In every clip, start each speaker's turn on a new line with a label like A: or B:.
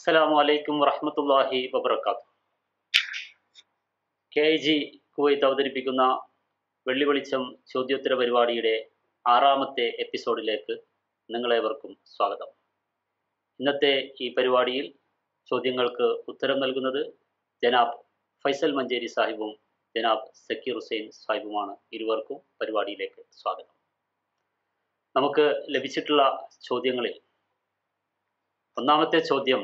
A: അസ്സലാമു അലൈക്കും വറഹ്മത്തുള്ളാഹി വബർക്കാത്തു കെ ഐ ജി കുവൈത്ത് അവതരിപ്പിക്കുന്ന വെള്ളി വെളിച്ചം ചോദ്യോത്തര പരിപാടിയുടെ ആറാമത്തെ എപ്പിസോഡിലേക്ക് നിങ്ങളേവർക്കും സ്വാഗതം ഇന്നത്തെ ഈ പരിപാടിയിൽ ചോദ്യങ്ങൾക്ക് ഉത്തരം നൽകുന്നത് ജനാബ് ഫൈസൽ മഞ്ചേരി സാഹിബും ജനാബ് സക്കീർ ഹുസൈൻ സാഹിബുമാണ് ഇരുവർക്കും പരിപാടിയിലേക്ക് സ്വാഗതം നമുക്ക് ലഭിച്ചിട്ടുള്ള ചോദ്യങ്ങളിൽ ഒന്നാമത്തെ ചോദ്യം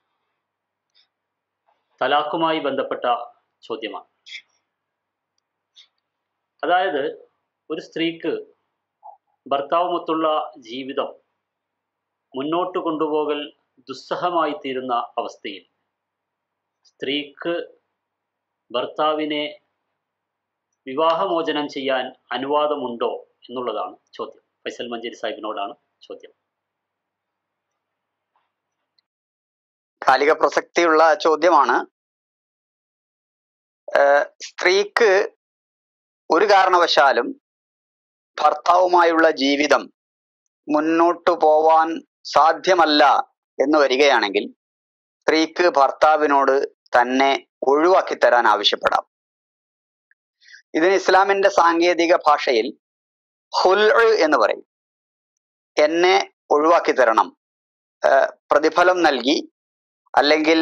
A: തലാഖുമായി ബന്ധപ്പെട്ട ചോദ്യമാണ് അതായത് ഒരു സ്ത്രീക്ക് ഭർത്താവുമൊത്തുള്ള ജീവിതം മുന്നോട്ട് കൊണ്ടുപോകൽ ദുസ്സഹമായി തീരുന്ന അവസ്ഥയിൽ സ്ത്രീക്ക് ഭർത്താവിനെ വിവാഹമോചനം ചെയ്യാൻ അനുവാദമുണ്ടോ എന്നുള്ളതാണ് ചോദ്യം ഫൈസൽ മഞ്ചേരി സാഹിബിനോടാണ് ചോദ്യം
B: കാലിക പ്രസക്തിയുള്ള ചോദ്യമാണ് ഏഹ് സ്ത്രീക്ക് ഒരു കാരണവശാലും ഭർത്താവുമായുള്ള ജീവിതം മുന്നോട്ടു പോവാൻ സാധ്യമല്ല എന്ന് വരികയാണെങ്കിൽ സ്ത്രീക്ക് ഭർത്താവിനോട് തന്നെ ഒഴിവാക്കി തരാൻ ആവശ്യപ്പെടാം ഇതിന് ഇസ്ലാമിന്റെ സാങ്കേതിക ഭാഷയിൽ ഹുൽ എന്ന് പറയും എന്നെ ഒഴിവാക്കി തരണം ഏഹ് പ്രതിഫലം നൽകി അല്ലെങ്കിൽ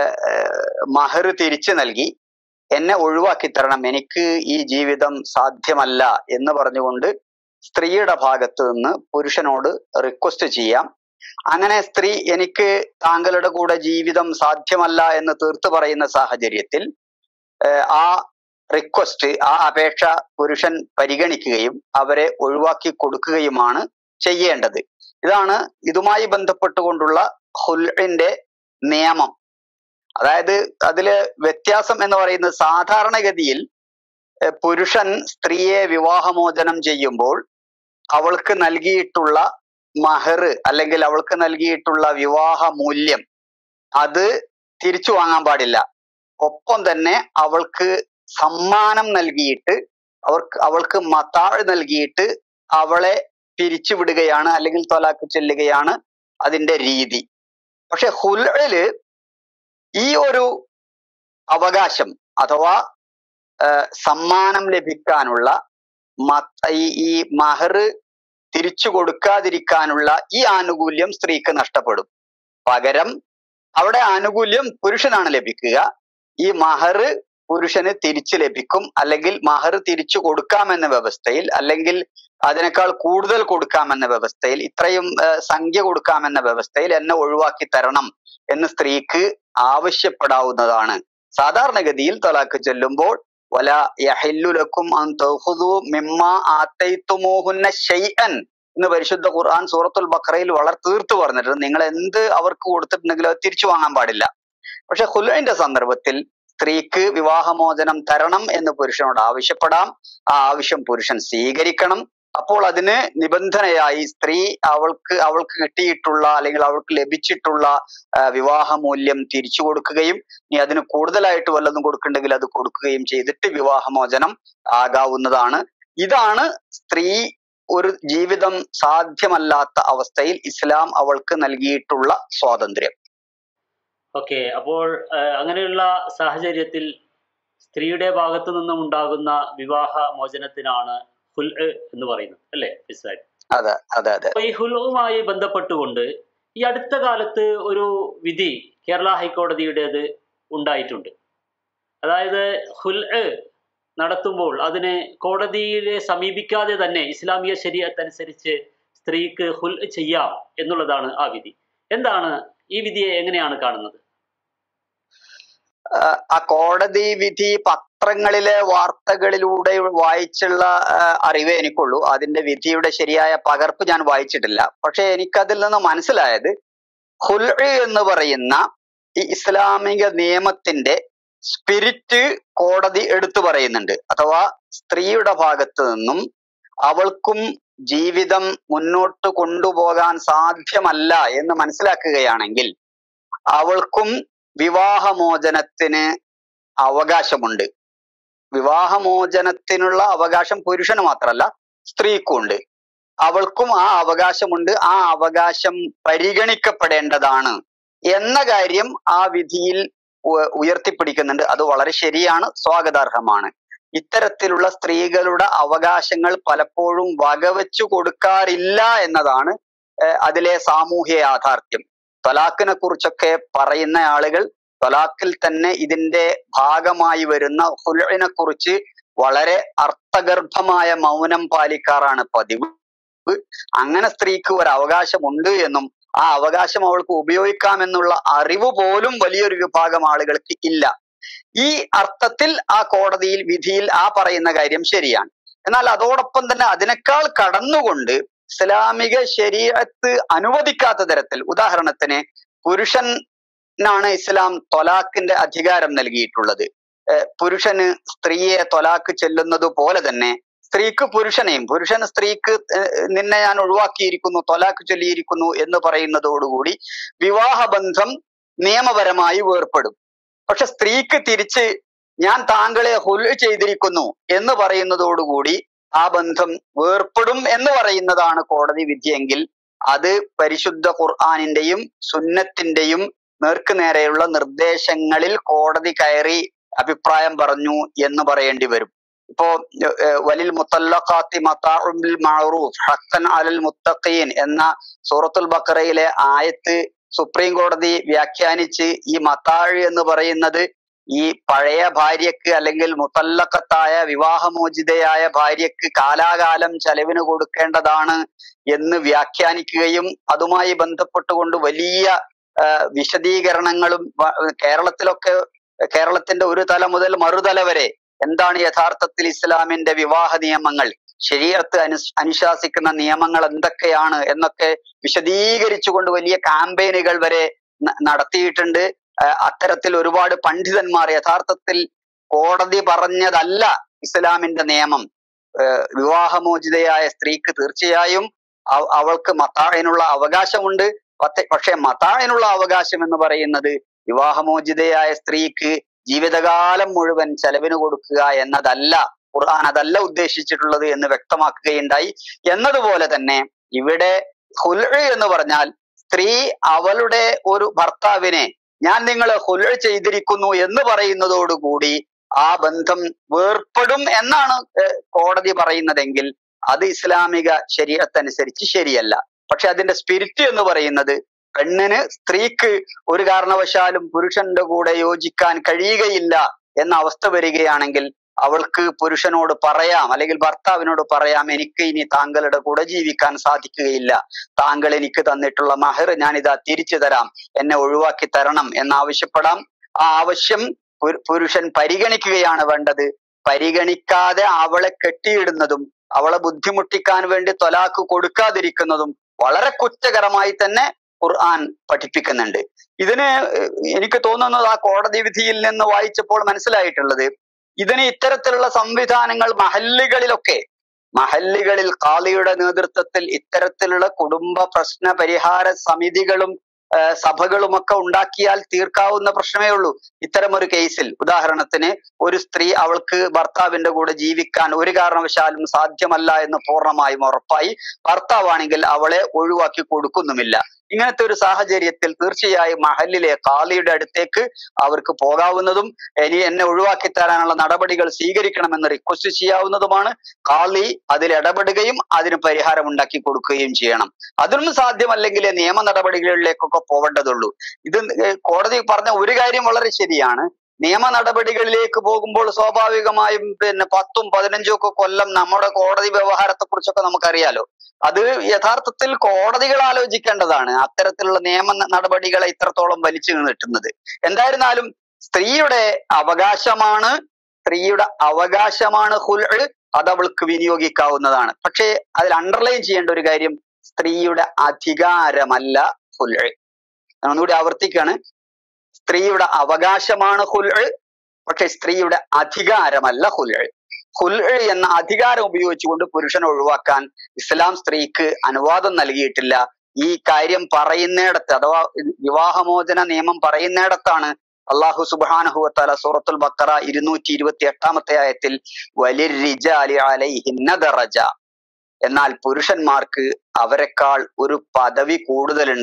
B: മഹർ തിരിച്ചു നൽകി എന്നെ ഒഴിവാക്കി തരണം എനിക്ക് ഈ ജീവിതം സാധ്യമല്ല എന്ന് പറഞ്ഞുകൊണ്ട് സ്ത്രീയുടെ ഭാഗത്ത് നിന്ന് പുരുഷനോട് റിക്വസ്റ്റ് ചെയ്യാം അങ്ങനെ സ്ത്രീ എനിക്ക് താങ്കളുടെ കൂടെ ജീവിതം സാധ്യമല്ല എന്ന് തീർത്തു പറയുന്ന സാഹചര്യത്തിൽ ഏഹ് ആ റിക്വസ്റ്റ് ആ അപേക്ഷ പുരുഷൻ പരിഗണിക്കുകയും അവരെ ഒഴിവാക്കി കൊടുക്കുകയുമാണ് ചെയ്യേണ്ടത് ഇതാണ് ഇതുമായി ബന്ധപ്പെട്ടുകൊണ്ടുള്ള ഹുൽഇന്റെ നിയമം അതായത് അതില് വ്യത്യാസം എന്ന് പറയുന്നത് സാധാരണഗതിയിൽ എഹ് പുരുഷൻ സ്ത്രീയെ വിവാഹമോചനം ചെയ്യുമ്പോൾ അവൾക്ക് നൽകിയിട്ടുള്ള മഹർ അല്ലെങ്കിൽ അവൾക്ക് നൽകിയിട്ടുള്ള വിവാഹ മൂല്യം അത് തിരിച്ചു വാങ്ങാൻ പാടില്ല ഒപ്പം തന്നെ അവൾക്ക് സമ്മാനം നൽകിയിട്ട് അവർക്ക് അവൾക്ക് മത്താഴ് നൽകിയിട്ട് അവളെ പിരിച്ചുവിടുകയാണ് അല്ലെങ്കിൽ തൊലാക്ക് ചെല്ലുകയാണ് അതിന്റെ രീതി പക്ഷെ ഹുൽഇല് ഈ ഒരു അവകാശം അഥവാ സമ്മാനം ലഭിക്കാനുള്ള ഈ ഈ മഹർ തിരിച്ചു കൊടുക്കാതിരിക്കാനുള്ള ഈ ആനുകൂല്യം സ്ത്രീക്ക് നഷ്ടപ്പെടും പകരം അവിടെ ആനുകൂല്യം പുരുഷനാണ് ലഭിക്കുക ഈ മഹർ പുരുഷന് തിരിച്ചു ലഭിക്കും അല്ലെങ്കിൽ മഹർ തിരിച്ചു കൊടുക്കാമെന്ന വ്യവസ്ഥയിൽ അല്ലെങ്കിൽ അതിനേക്കാൾ കൂടുതൽ കൊടുക്കാമെന്ന വ്യവസ്ഥയിൽ ഇത്രയും സംഖ്യ കൊടുക്കാമെന്ന വ്യവസ്ഥയിൽ എന്നെ ഒഴിവാക്കി തരണം എന്ന് സ്ത്രീക്ക് ആവശ്യപ്പെടാവുന്നതാണ് സാധാരണഗതിയിൽ തലാക്ക് ചെല്ലുമ്പോൾ വല യഹില്ലുലക്കും അൻ തൗഖുദു മിമ്മ ആത്തൈത്തുമോഹുന്ന ഷൈഅൻ എന്ന് പരിശുദ്ധ ഖുർആൻ സൂറത്തുൽ ബഖറയിൽ വളരെ തീർത്തു പറഞ്ഞിട്ടുണ്ട് നിങ്ങൾ എന്ത് അവർക്ക് കൊടുത്തിട്ടുണ്ടെങ്കിലും അത് തിരിച്ചു വാങ്ങാൻ പാടില്ല പക്ഷെ ഹുലൈന്റെ സന്ദർഭത്തിൽ സ്ത്രീക്ക് വിവാഹമോചനം തരണം എന്ന് പുരുഷനോട് ആവശ്യപ്പെടാം ആ ആവശ്യം പുരുഷൻ സ്വീകരിക്കണം അപ്പോൾ അതിന് നിബന്ധനയായി സ്ത്രീ അവൾക്ക് അവൾക്ക് കിട്ടിയിട്ടുള്ള അല്ലെങ്കിൽ അവൾക്ക് ലഭിച്ചിട്ടുള്ള വിവാഹ മൂല്യം തിരിച്ചു കൊടുക്കുകയും ഇനി അതിന് കൂടുതലായിട്ട് വല്ലതും കൊടുക്കുന്നുണ്ടെങ്കിൽ അത് കൊടുക്കുകയും ചെയ്തിട്ട് വിവാഹമോചനം ആകാവുന്നതാണ് ഇതാണ് സ്ത്രീ ഒരു ജീവിതം സാധ്യമല്ലാത്ത അവസ്ഥയിൽ ഇസ്ലാം അവൾക്ക് നൽകിയിട്ടുള്ള സ്വാതന്ത്ര്യം
A: ഓക്കെ അപ്പോൾ അങ്ങനെയുള്ള സാഹചര്യത്തിൽ സ്ത്രീയുടെ ഭാഗത്തു നിന്നും ഉണ്ടാകുന്ന വിവാഹ മോചനത്തിനാണ് ഹുൽ എന്ന് പറയുന്നത് അല്ലേ മനസ്സിലായി
B: അതെ അതെ അതെ
A: അപ്പൊ ഈ ഹുലുവുമായി ബന്ധപ്പെട്ടുകൊണ്ട് ഈ അടുത്ത കാലത്ത് ഒരു വിധി കേരള ഹൈക്കോടതിയുടേത് ഉണ്ടായിട്ടുണ്ട് അതായത് ഹുൽ നടത്തുമ്പോൾ അതിന് കോടതിയെ സമീപിക്കാതെ തന്നെ ഇസ്ലാമിക ശരീരത്തനുസരിച്ച് സ്ത്രീക്ക് ഹുൽ ചെയ്യാം എന്നുള്ളതാണ് ആ വിധി എന്താണ് ഈ വിധിയെ എങ്ങനെയാണ് കാണുന്നത്
B: ആ കോടതി വിധി പത്രങ്ങളിലെ വാർത്തകളിലൂടെ വായിച്ചുള്ള അറിവേ എനിക്കുള്ളൂ അതിന്റെ വിധിയുടെ ശരിയായ പകർപ്പ് ഞാൻ വായിച്ചിട്ടില്ല പക്ഷെ എനിക്കതിൽ നിന്ന് മനസ്സിലായത് ഹുൽ എന്ന് പറയുന്ന ഈ ഇസ്ലാമിക നിയമത്തിന്റെ സ്പിരിറ്റ് കോടതി എടുത്തു പറയുന്നുണ്ട് അഥവാ സ്ത്രീയുടെ ഭാഗത്ത് നിന്നും അവൾക്കും ജീവിതം മുന്നോട്ട് കൊണ്ടുപോകാൻ സാധ്യമല്ല എന്ന് മനസ്സിലാക്കുകയാണെങ്കിൽ അവൾക്കും വിവാഹമോചനത്തിന് അവകാശമുണ്ട് വിവാഹമോചനത്തിനുള്ള അവകാശം പുരുഷന് മാത്രമല്ല സ്ത്രീക്കും ഉണ്ട് അവൾക്കും ആ അവകാശമുണ്ട് ആ അവകാശം പരിഗണിക്കപ്പെടേണ്ടതാണ് എന്ന കാര്യം ആ വിധിയിൽ ഉ- ഉയർത്തിപ്പിടിക്കുന്നുണ്ട് അത് വളരെ ശരിയാണ് സ്വാഗതാർഹമാണ് ഇത്തരത്തിലുള്ള സ്ത്രീകളുടെ അവകാശങ്ങൾ പലപ്പോഴും വകവെച്ചു കൊടുക്കാറില്ല എന്നതാണ് ഏഹ് അതിലെ സാമൂഹ്യ യാഥാർത്ഥ്യം തൊലാഖിനെ കുറിച്ചൊക്കെ പറയുന്ന ആളുകൾ തൊലാഖിൽ തന്നെ ഇതിന്റെ ഭാഗമായി വരുന്ന ഹുലിനെ കുറിച്ച് വളരെ അർത്ഥഗർഭമായ മൗനം പാലിക്കാറാണ് പതിവ് അങ്ങനെ സ്ത്രീക്ക് ഒരു അവകാശമുണ്ട് എന്നും ആ അവകാശം അവൾക്ക് ഉപയോഗിക്കാമെന്നുള്ള അറിവ് പോലും വലിയൊരു വിഭാഗം ആളുകൾക്ക് ഇല്ല ഈ അർത്ഥത്തിൽ ആ കോടതിയിൽ വിധിയിൽ ആ പറയുന്ന കാര്യം ശരിയാണ് എന്നാൽ അതോടൊപ്പം തന്നെ അതിനേക്കാൾ കടന്നുകൊണ്ട് ഇസ്ലാമിക ശരീരത്ത് അനുവദിക്കാത്ത തരത്തിൽ ഉദാഹരണത്തിന് പുരുഷനാണ് ഇസ്ലാം തൊലാഖിന്റെ അധികാരം നൽകിയിട്ടുള്ളത് ഏഹ് പുരുഷന് സ്ത്രീയെ തൊലാഖ് ചെല്ലുന്നത് പോലെ തന്നെ സ്ത്രീക്ക് പുരുഷനെയും പുരുഷൻ സ്ത്രീക്ക് ഏഹ് നിന്നെ ഞാൻ ഒഴിവാക്കിയിരിക്കുന്നു തൊലാഖ് ചൊല്ലിയിരിക്കുന്നു എന്ന് പറയുന്നതോടുകൂടി വിവാഹബന്ധം നിയമപരമായി വേർപ്പെടും പക്ഷെ സ്ത്രീക്ക് തിരിച്ച് ഞാൻ താങ്കളെ ഹുൽ ചെയ്തിരിക്കുന്നു എന്ന് പറയുന്നതോടുകൂടി ആ ബന്ധം വേർപ്പെടും എന്ന് പറയുന്നതാണ് കോടതി വിധിയെങ്കിൽ അത് പരിശുദ്ധ ഖുർആാനിന്റെയും സുന്നത്തിന്റെയും നേർക്ക് നേരെയുള്ള നിർദ്ദേശങ്ങളിൽ കോടതി കയറി അഭിപ്രായം പറഞ്ഞു എന്ന് പറയേണ്ടി വരും ഇപ്പോ ഏഹ് വലിൽ മുത്തല്ലഖാത്തി മത്താഉൻ ബിൽ മഅറൂഫ് ഹഖൻ അലൽ മുത്തഖീൻ എന്ന സൂറത്തുൽ ബഖറയിലെ ആയത്ത് സുപ്രീം കോടതി വ്യാഖ്യാനിച്ച് ഈ മത്താഴ് എന്ന് പറയുന്നത് ഈ പഴയ ഭാര്യക്ക് അല്ലെങ്കിൽ മുത്തല്ലക്കത്തായ വിവാഹമോചിതയായ ഭാര്യക്ക് കാലാകാലം ചെലവിന് കൊടുക്കേണ്ടതാണ് എന്ന് വ്യാഖ്യാനിക്കുകയും അതുമായി ബന്ധപ്പെട്ടുകൊണ്ട് വലിയ ആ, വിശദീകരണങ്ങളും വ- കേരളത്തിലൊക്കെ കേരളത്തിന്റെ ഒരു തല മുതൽ മറുതല വരെ എന്താണ് യഥാർത്ഥത്തിൽ ഇസ്ലാമിന്റെ വിവാഹ നിയമങ്ങൾ ശരീരത്ത് അനു അനുശാസിക്കുന്ന നിയമങ്ങൾ എന്തൊക്കെയാണ് എന്നൊക്കെ വിശദീകരിച്ചുകൊണ്ട് വലിയ ക്യാമ്പയിനുകൾ വരെ ന- നടത്തിയിട്ടുണ്ട് ആ, അത്തരത്തിൽ ഒരുപാട് പണ്ഡിതന്മാർ യഥാർത്ഥത്തിൽ കോടതി പറഞ്ഞതല്ല ഇസ്ലാമിന്റെ നിയമം ഏഹ് വിവാഹമോചിതയായ സ്ത്രീക്ക് തീർച്ചയായും അവ- അവൾക്ക് മത്താഴിനുള്ള അവകാശമുണ്ട് പത്തെ- പക്ഷെ മത്താഴിനുള്ള അവകാശം എന്ന് പറയുന്നത് വിവാഹമോചിതയായ സ്ത്രീക്ക് ജീവിതകാലം മുഴുവൻ ചെലവിന് കൊടുക്കുക എന്നതല്ല ഖുർആൻ അതല്ല ഉദ്ദേശിച്ചിട്ടുള്ളത് എന്ന് വ്യക്തമാക്കുകയുണ്ടായി എന്നതുപോലെ തന്നെ ഇവിടെ ഹുൽ എന്ന് പറഞ്ഞാൽ സ്ത്രീ അവളുടെ ഒരു ഭർത്താവിനെ ഞാൻ നിങ്ങളെ ഹുൽ ചെയ്തിരിക്കുന്നു എന്ന് പറയുന്നതോടുകൂടി ആ ബന്ധം വേർപ്പെടും എന്നാണ് ഏഹ് കോടതി പറയുന്നതെങ്കിൽ അത് ഇസ്ലാമിക ശരീരത്തനുസരിച്ച് ശരിയല്ല പക്ഷെ അതിന്റെ സ്പിരിറ്റ് എന്ന് പറയുന്നത് പെണ്ണിന് സ്ത്രീക്ക് ഒരു കാരണവശാലും പുരുഷന്റെ കൂടെ യോജിക്കാൻ കഴിയുകയില്ല എന്ന അവസ്ഥ വരികയാണെങ്കിൽ അവൾക്ക് പുരുഷനോട് പറയാം അല്ലെങ്കിൽ ഭർത്താവിനോട് പറയാം എനിക്ക് ഇനി താങ്കളുടെ കൂടെ ജീവിക്കാൻ സാധിക്കുകയില്ല താങ്കൾ എനിക്ക് തന്നിട്ടുള്ള മഹർ ഞാനിതാ തിരിച്ചു തരാം എന്നെ ഒഴിവാക്കി തരണം എന്നാവശ്യപ്പെടാം ആ ആവശ്യം പുരു- പുരുഷൻ പരിഗണിക്കുകയാണ് വേണ്ടത് പരിഗണിക്കാതെ അവളെ കെട്ടിയിടുന്നതും അവളെ ബുദ്ധിമുട്ടിക്കാൻ വേണ്ടി തൊലാക്ക് കൊടുക്കാതിരിക്കുന്നതും വളരെ കുറ്റകരമായി തന്നെ ഖുർആൻ പഠിപ്പിക്കുന്നുണ്ട് ഇതിന് ഏഹ് എനിക്ക് തോന്നുന്നത് ആ കോടതി വിധിയിൽ നിന്ന് വായിച്ചപ്പോൾ മനസ്സിലായിട്ടുള്ളത് ഇതിന് ഇത്തരത്തിലുള്ള സംവിധാനങ്ങൾ മഹല്ലുകളിലൊക്കെ മഹല്ലുകളിൽ കാളിയുടെ നേതൃത്വത്തിൽ ഇത്തരത്തിലുള്ള കുടുംബ പ്രശ്ന പരിഹാര സമിതികളും ആ, സഭകളുമൊക്കെ ഉണ്ടാക്കിയാൽ തീർക്കാവുന്ന പ്രശ്നമേ ഉള്ളൂ ഇത്തരം ഒരു കേസിൽ ഉദാഹരണത്തിന് ഒരു സ്ത്രീ അവൾക്ക് ഭർത്താവിന്റെ കൂടെ ജീവിക്കാൻ ഒരു കാരണവശാലും സാധ്യമല്ല എന്ന് പൂർണ്ണമായും ഉറപ്പായി ഭർത്താവാണെങ്കിൽ അവളെ ഒഴിവാക്കി കൊടുക്കുന്നുമില്ല ഇങ്ങനത്തെ ഒരു സാഹചര്യത്തിൽ തീർച്ചയായും മഹലിലെ കാളിയുടെ അടുത്തേക്ക് അവർക്ക് പോകാവുന്നതും ഇനി എന്നെ ഒഴിവാക്കി തരാനുള്ള നടപടികൾ സ്വീകരിക്കണമെന്ന് റിക്വസ്റ്റ് ചെയ്യാവുന്നതുമാണ് കാളി അതിൽ ഇടപെടുകയും അതിന് പരിഹാരം ഉണ്ടാക്കി കൊടുക്കുകയും ചെയ്യണം അതൊന്നും സാധ്യമല്ലെങ്കിൽ നിയമ നടപടികളിലേക്കൊക്കെ പോവേണ്ടതുള്ളൂ ഇത് ഏർ കോടതി പറഞ്ഞ ഒരു കാര്യം വളരെ ശരിയാണ് നിയമ നടപടികളിലേക്ക് പോകുമ്പോൾ സ്വാഭാവികമായും പിന്നെ പത്തും പതിനഞ്ചും ഒക്കെ കൊല്ലം നമ്മുടെ കോടതി വ്യവഹാരത്തെ കുറിച്ചൊക്കെ നമുക്കറിയാലോ അത് യഥാർത്ഥത്തിൽ കോടതികൾ ആലോചിക്കേണ്ടതാണ് അത്തരത്തിലുള്ള നിയമ ന- നടപടികളെ ഇത്രത്തോളം വലിച്ചു നീട്ടുന്നത് എന്തായിരുന്നാലും സ്ത്രീയുടെ അവകാശമാണ് സ്ത്രീയുടെ അവകാശമാണ് ഹുൽ അത് അവൾക്ക് വിനിയോഗിക്കാവുന്നതാണ് പക്ഷേ അതിൽ അണ്ടർലൈൻ ചെയ്യേണ്ട ഒരു കാര്യം സ്ത്രീയുടെ അധികാരമല്ല ഹുൽ ഞാൻ ഒന്നുകൂടി ആവർത്തിക്കാണ് സ്ത്രീയുടെ അവകാശമാണ് ഹുൽ പക്ഷെ സ്ത്രീയുടെ അധികാരമല്ല ഹുൽ ഹുൽ എന്ന അധികാരം ഉപയോഗിച്ചുകൊണ്ട് പുരുഷനെ ഒഴിവാക്കാൻ ഇസ്ലാം സ്ത്രീക്ക് അനുവാദം നൽകിയിട്ടില്ല ഈ കാര്യം പറയുന്നിടത്ത് അഥവാ വിവാഹമോചന നിയമം പറയുന്നിടത്താണ് അള്ളാഹു സുബാനഹുവത്താല സൂറത്തുൽ ബക്കറ ഇരുന്നൂറ്റി ഇരുപത്തി എട്ടാമത്തെ ആയത്തിൽ വലിരിജാലി അലൈഹിന്ന ദറജ എന്നാൽ പുരുഷന്മാർക്ക് അവരെക്കാൾ ഒരു പദവി കൂടുതലുണ്ട്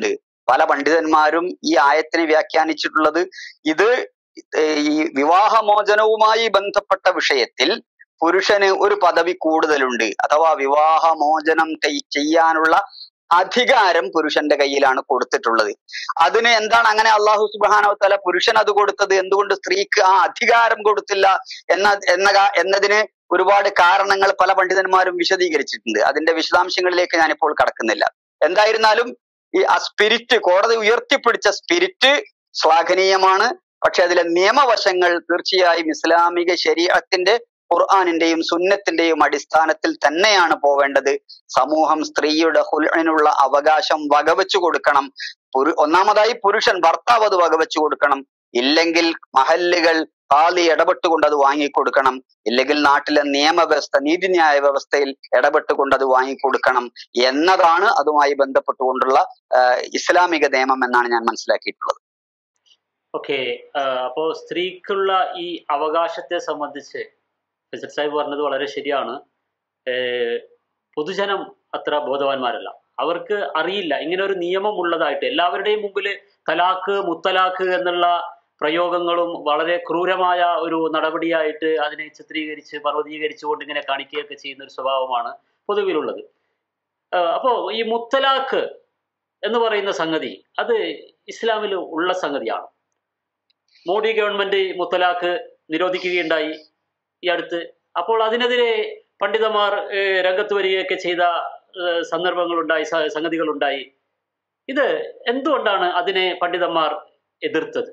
B: പല പണ്ഡിതന്മാരും ഈ ആയത്തിനെ വ്യാഖ്യാനിച്ചിട്ടുള്ളത് ഇത് ഈ വിവാഹമോചനവുമായി ബന്ധപ്പെട്ട വിഷയത്തിൽ പുരുഷന് ഒരു പദവി കൂടുതലുണ്ട് അഥവാ വിവാഹമോചനം കൈ- ചെയ്യാനുള്ള അധികാരം പുരുഷന്റെ കയ്യിലാണ് കൊടുത്തിട്ടുള്ളത് അതിന് എന്താണ് അങ്ങനെ അള്ളാഹു സുബാനോ തല പുരുഷൻ അത് കൊടുത്തത് എന്തുകൊണ്ട് സ്ത്രീക്ക് ആ അധികാരം കൊടുത്തില്ല എന്ന എന്ന കാ- എന്നതിന് ഒരുപാട് കാരണങ്ങൾ പല പണ്ഡിതന്മാരും വിശദീകരിച്ചിട്ടുണ്ട് അതിന്റെ വിശദാംശങ്ങളിലേക്ക് ഞാനിപ്പോൾ കടക്കുന്നില്ല എന്തായിരുന്നാലും ഈ ആ സ്പിരിറ്റ് കോടതി ഉയർത്തിപ്പിടിച്ച സ്പിരിറ്റ് ശ്ലാഘനീയമാണ് പക്ഷെ അതിലെ നിയമവശങ്ങൾ തീർച്ചയായും ഇസ്ലാമിക ശരീരത്തിന്റെ ഖുർആാനിന്റെയും സുന്നത്തിന്റെയും അടിസ്ഥാനത്തിൽ തന്നെയാണ് പോവേണ്ടത് സമൂഹം സ്ത്രീയുടെ ഹുലിനുള്ള അവകാശം വകവെച്ചു കൊടുക്കണം പുരു- ഒന്നാമതായി പുരുഷൻ ഭർത്താവ് അത് വകവെച്ചു കൊടുക്കണം ഇല്ലെങ്കിൽ മഹല്ലുകൾ കാലി ഇടപെട്ടുകൊണ്ട് അത് വാങ്ങിക്കൊടുക്കണം ഇല്ലെങ്കിൽ നാട്ടിലെ നിയമവ്യവസ്ഥ നീതിന്യായ വ്യവസ്ഥയിൽ ഇടപെട്ടുകൊണ്ട് അത് വാങ്ങിക്കൊടുക്കണം എന്നതാണ് അതുമായി ബന്ധപ്പെട്ടുകൊണ്ടുള്ള ആ, ഇസ്ലാമിക നിയമം എന്നാണ് ഞാൻ മനസ്സിലാക്കിയിട്ടുള്ളത്
A: ഓക്കെ അപ്പോ സ്ത്രീക്കുള്ള ഈ അവകാശത്തെ സംബന്ധിച്ച് ഫിസർ സാഹിബ് പറഞ്ഞത് വളരെ ശരിയാണ് ഏഹ് പൊതുജനം അത്ര ബോധവാന്മാരല്ല അവർക്ക് അറിയില്ല ഇങ്ങനെ ഒരു നിയമം ഉള്ളതായിട്ട് എല്ലാവരുടെയും മുമ്പിൽ തലാക്ക് മുത്തലാക്ക് എന്നുള്ള പ്രയോഗങ്ങളും വളരെ ക്രൂരമായ ഒരു നടപടിയായിട്ട് അതിനെ ചിത്രീകരിച്ച് പർവ്വതീകരിച്ചുകൊണ്ട് ഇങ്ങനെ കാണിക്കുകയൊക്കെ ചെയ്യുന്ന ഒരു സ്വഭാവമാണ് പൊതുവിലുള്ളത് ആഹ് അപ്പോ ഈ മുത്തലാക്ക് എന്ന് പറയുന്ന സംഗതി അത് ഇസ്ലാമിൽ ഉള്ള സംഗതിയാണ് മോഡി ഗവൺമെന്റ് മുത്തലാഖ് നിരോധിക്കുകയുണ്ടായി ഈ അടുത്ത് അപ്പോൾ അതിനെതിരെ പണ്ഡിതന്മാർ ഏഹ്, രംഗത്ത് വരികയൊക്കെ ചെയ്ത ഏഹ്, സന്ദർഭങ്ങളുണ്ടായി സ- സംഗതികളുണ്ടായി ഇത് എന്തുകൊണ്ടാണ് അതിനെ പണ്ഡിതന്മാർ എതിർത്തത്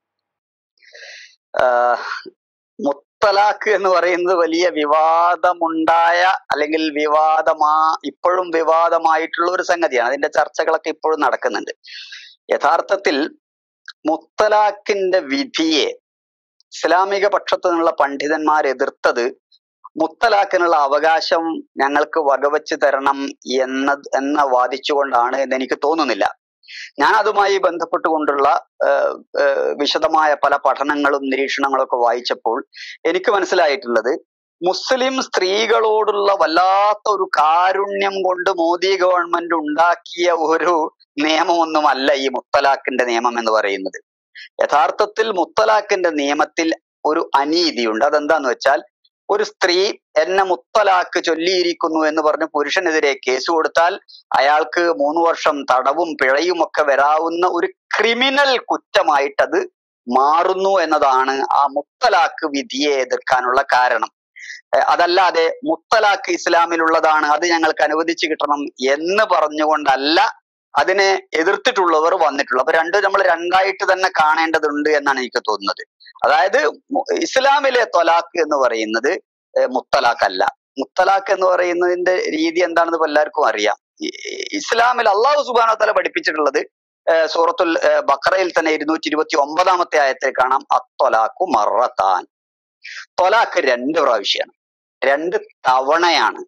B: ആഹ് മുത്തലാഖ് എന്ന് പറയുന്നത് വലിയ വിവാദമുണ്ടായ അല്ലെങ്കിൽ വിവാദമാ ഇപ്പോഴും വിവാദമായിട്ടുള്ള ഒരു സംഗതിയാണ് അതിന്റെ ചർച്ചകളൊക്കെ ഇപ്പോഴും നടക്കുന്നുണ്ട് യഥാർത്ഥത്തിൽ മുത്തലാഖിന്റെ വിധിയെ ഇസ്ലാമിക പക്ഷത്തു നിന്നുള്ള പണ്ഡിതന്മാർ എതിർത്തത് മുത്തലാഖിനുള്ള അവകാശം ഞങ്ങൾക്ക് വകവെച്ച് തരണം എന്ന എന്ന വാദിച്ചുകൊണ്ടാണ് എന്ന് എനിക്ക് തോന്നുന്നില്ല ഞാൻ അതുമായി ബന്ധപ്പെട്ടുകൊണ്ടുള്ള ഏഹ്, ഏഹ്, വിശദമായ പല പഠനങ്ങളും നിരീക്ഷണങ്ങളും ഒക്കെ വായിച്ചപ്പോൾ എനിക്ക് മനസ്സിലായിട്ടുള്ളത് മുസ്ലിം സ്ത്രീകളോടുള്ള വല്ലാത്ത ഒരു കാരുണ്യം കൊണ്ട് മോദി ഗവൺമെന്റ് ഉണ്ടാക്കിയ ഒരു നിയമമൊന്നുമല്ല ഈ മുത്തലാഖിന്റെ നിയമം എന്ന് പറയുന്നത് യഥാർത്ഥത്തിൽ മുത്തലാഖിന്റെ നിയമത്തിൽ ഒരു അനീതിയുണ്ട് അതെന്താന്ന് വെച്ചാൽ ഒരു സ്ത്രീ എന്നെ മുത്തലാഖ് ചൊല്ലിയിരിക്കുന്നു എന്ന് പറഞ്ഞ് പുരുഷനെതിരെ കേസ് കൊടുത്താൽ അയാൾക്ക് മൂന്ന് വർഷം തടവും പിഴയും ഒക്കെ വരാവുന്ന ഒരു ക്രിമിനൽ കുറ്റമായിട്ടത് മാറുന്നു എന്നതാണ് ആ മുത്തലാഖ് വിധിയെ എതിർക്കാനുള്ള കാരണം ഏഹ് അതല്ലാതെ മുത്തലാഖ് ഇസ്ലാമിലുള്ളതാണ് അത് ഞങ്ങൾക്ക് അനുവദിച്ചു കിട്ടണം എന്ന് പറഞ്ഞുകൊണ്ടല്ല അതിനെ എതിർത്തിട്ടുള്ളവർ വന്നിട്ടുള്ളത് അപ്പൊ രണ്ടും നമ്മൾ രണ്ടായിട്ട് തന്നെ കാണേണ്ടതുണ്ട് എന്നാണ് എനിക്ക് തോന്നുന്നത് അതായത് മു- ഇസ്ലാമിലെ തൊലാഖ് എന്ന് പറയുന്നത് ഏഹ് മുത്തലാഖ് അല്ല മുത്തലാഖ് എന്ന് പറയുന്നതിന്റെ രീതി എന്താണെന്ന് ഇപ്പൊ എല്ലാവർക്കും അറിയാം ഈ- ഈ ഇസ്ലാമിൽ അള്ളാഹു സുബാന തല പഠിപ്പിച്ചിട്ടുള്ളത് ഏഹ് സൂറത്തുൽ ഏഹ് ബക്കറയിൽ തന്നെ ഇരുന്നൂറ്റി ഇരുപത്തി ഒമ്പതാമത്തെ ആയത്തിൽ കാണാം അത്തൊലാഖു മറത്താൻ തൊലാഖ് രണ്ട് പ്രാവശ്യമാണ് രണ്ട് തവണയാണ്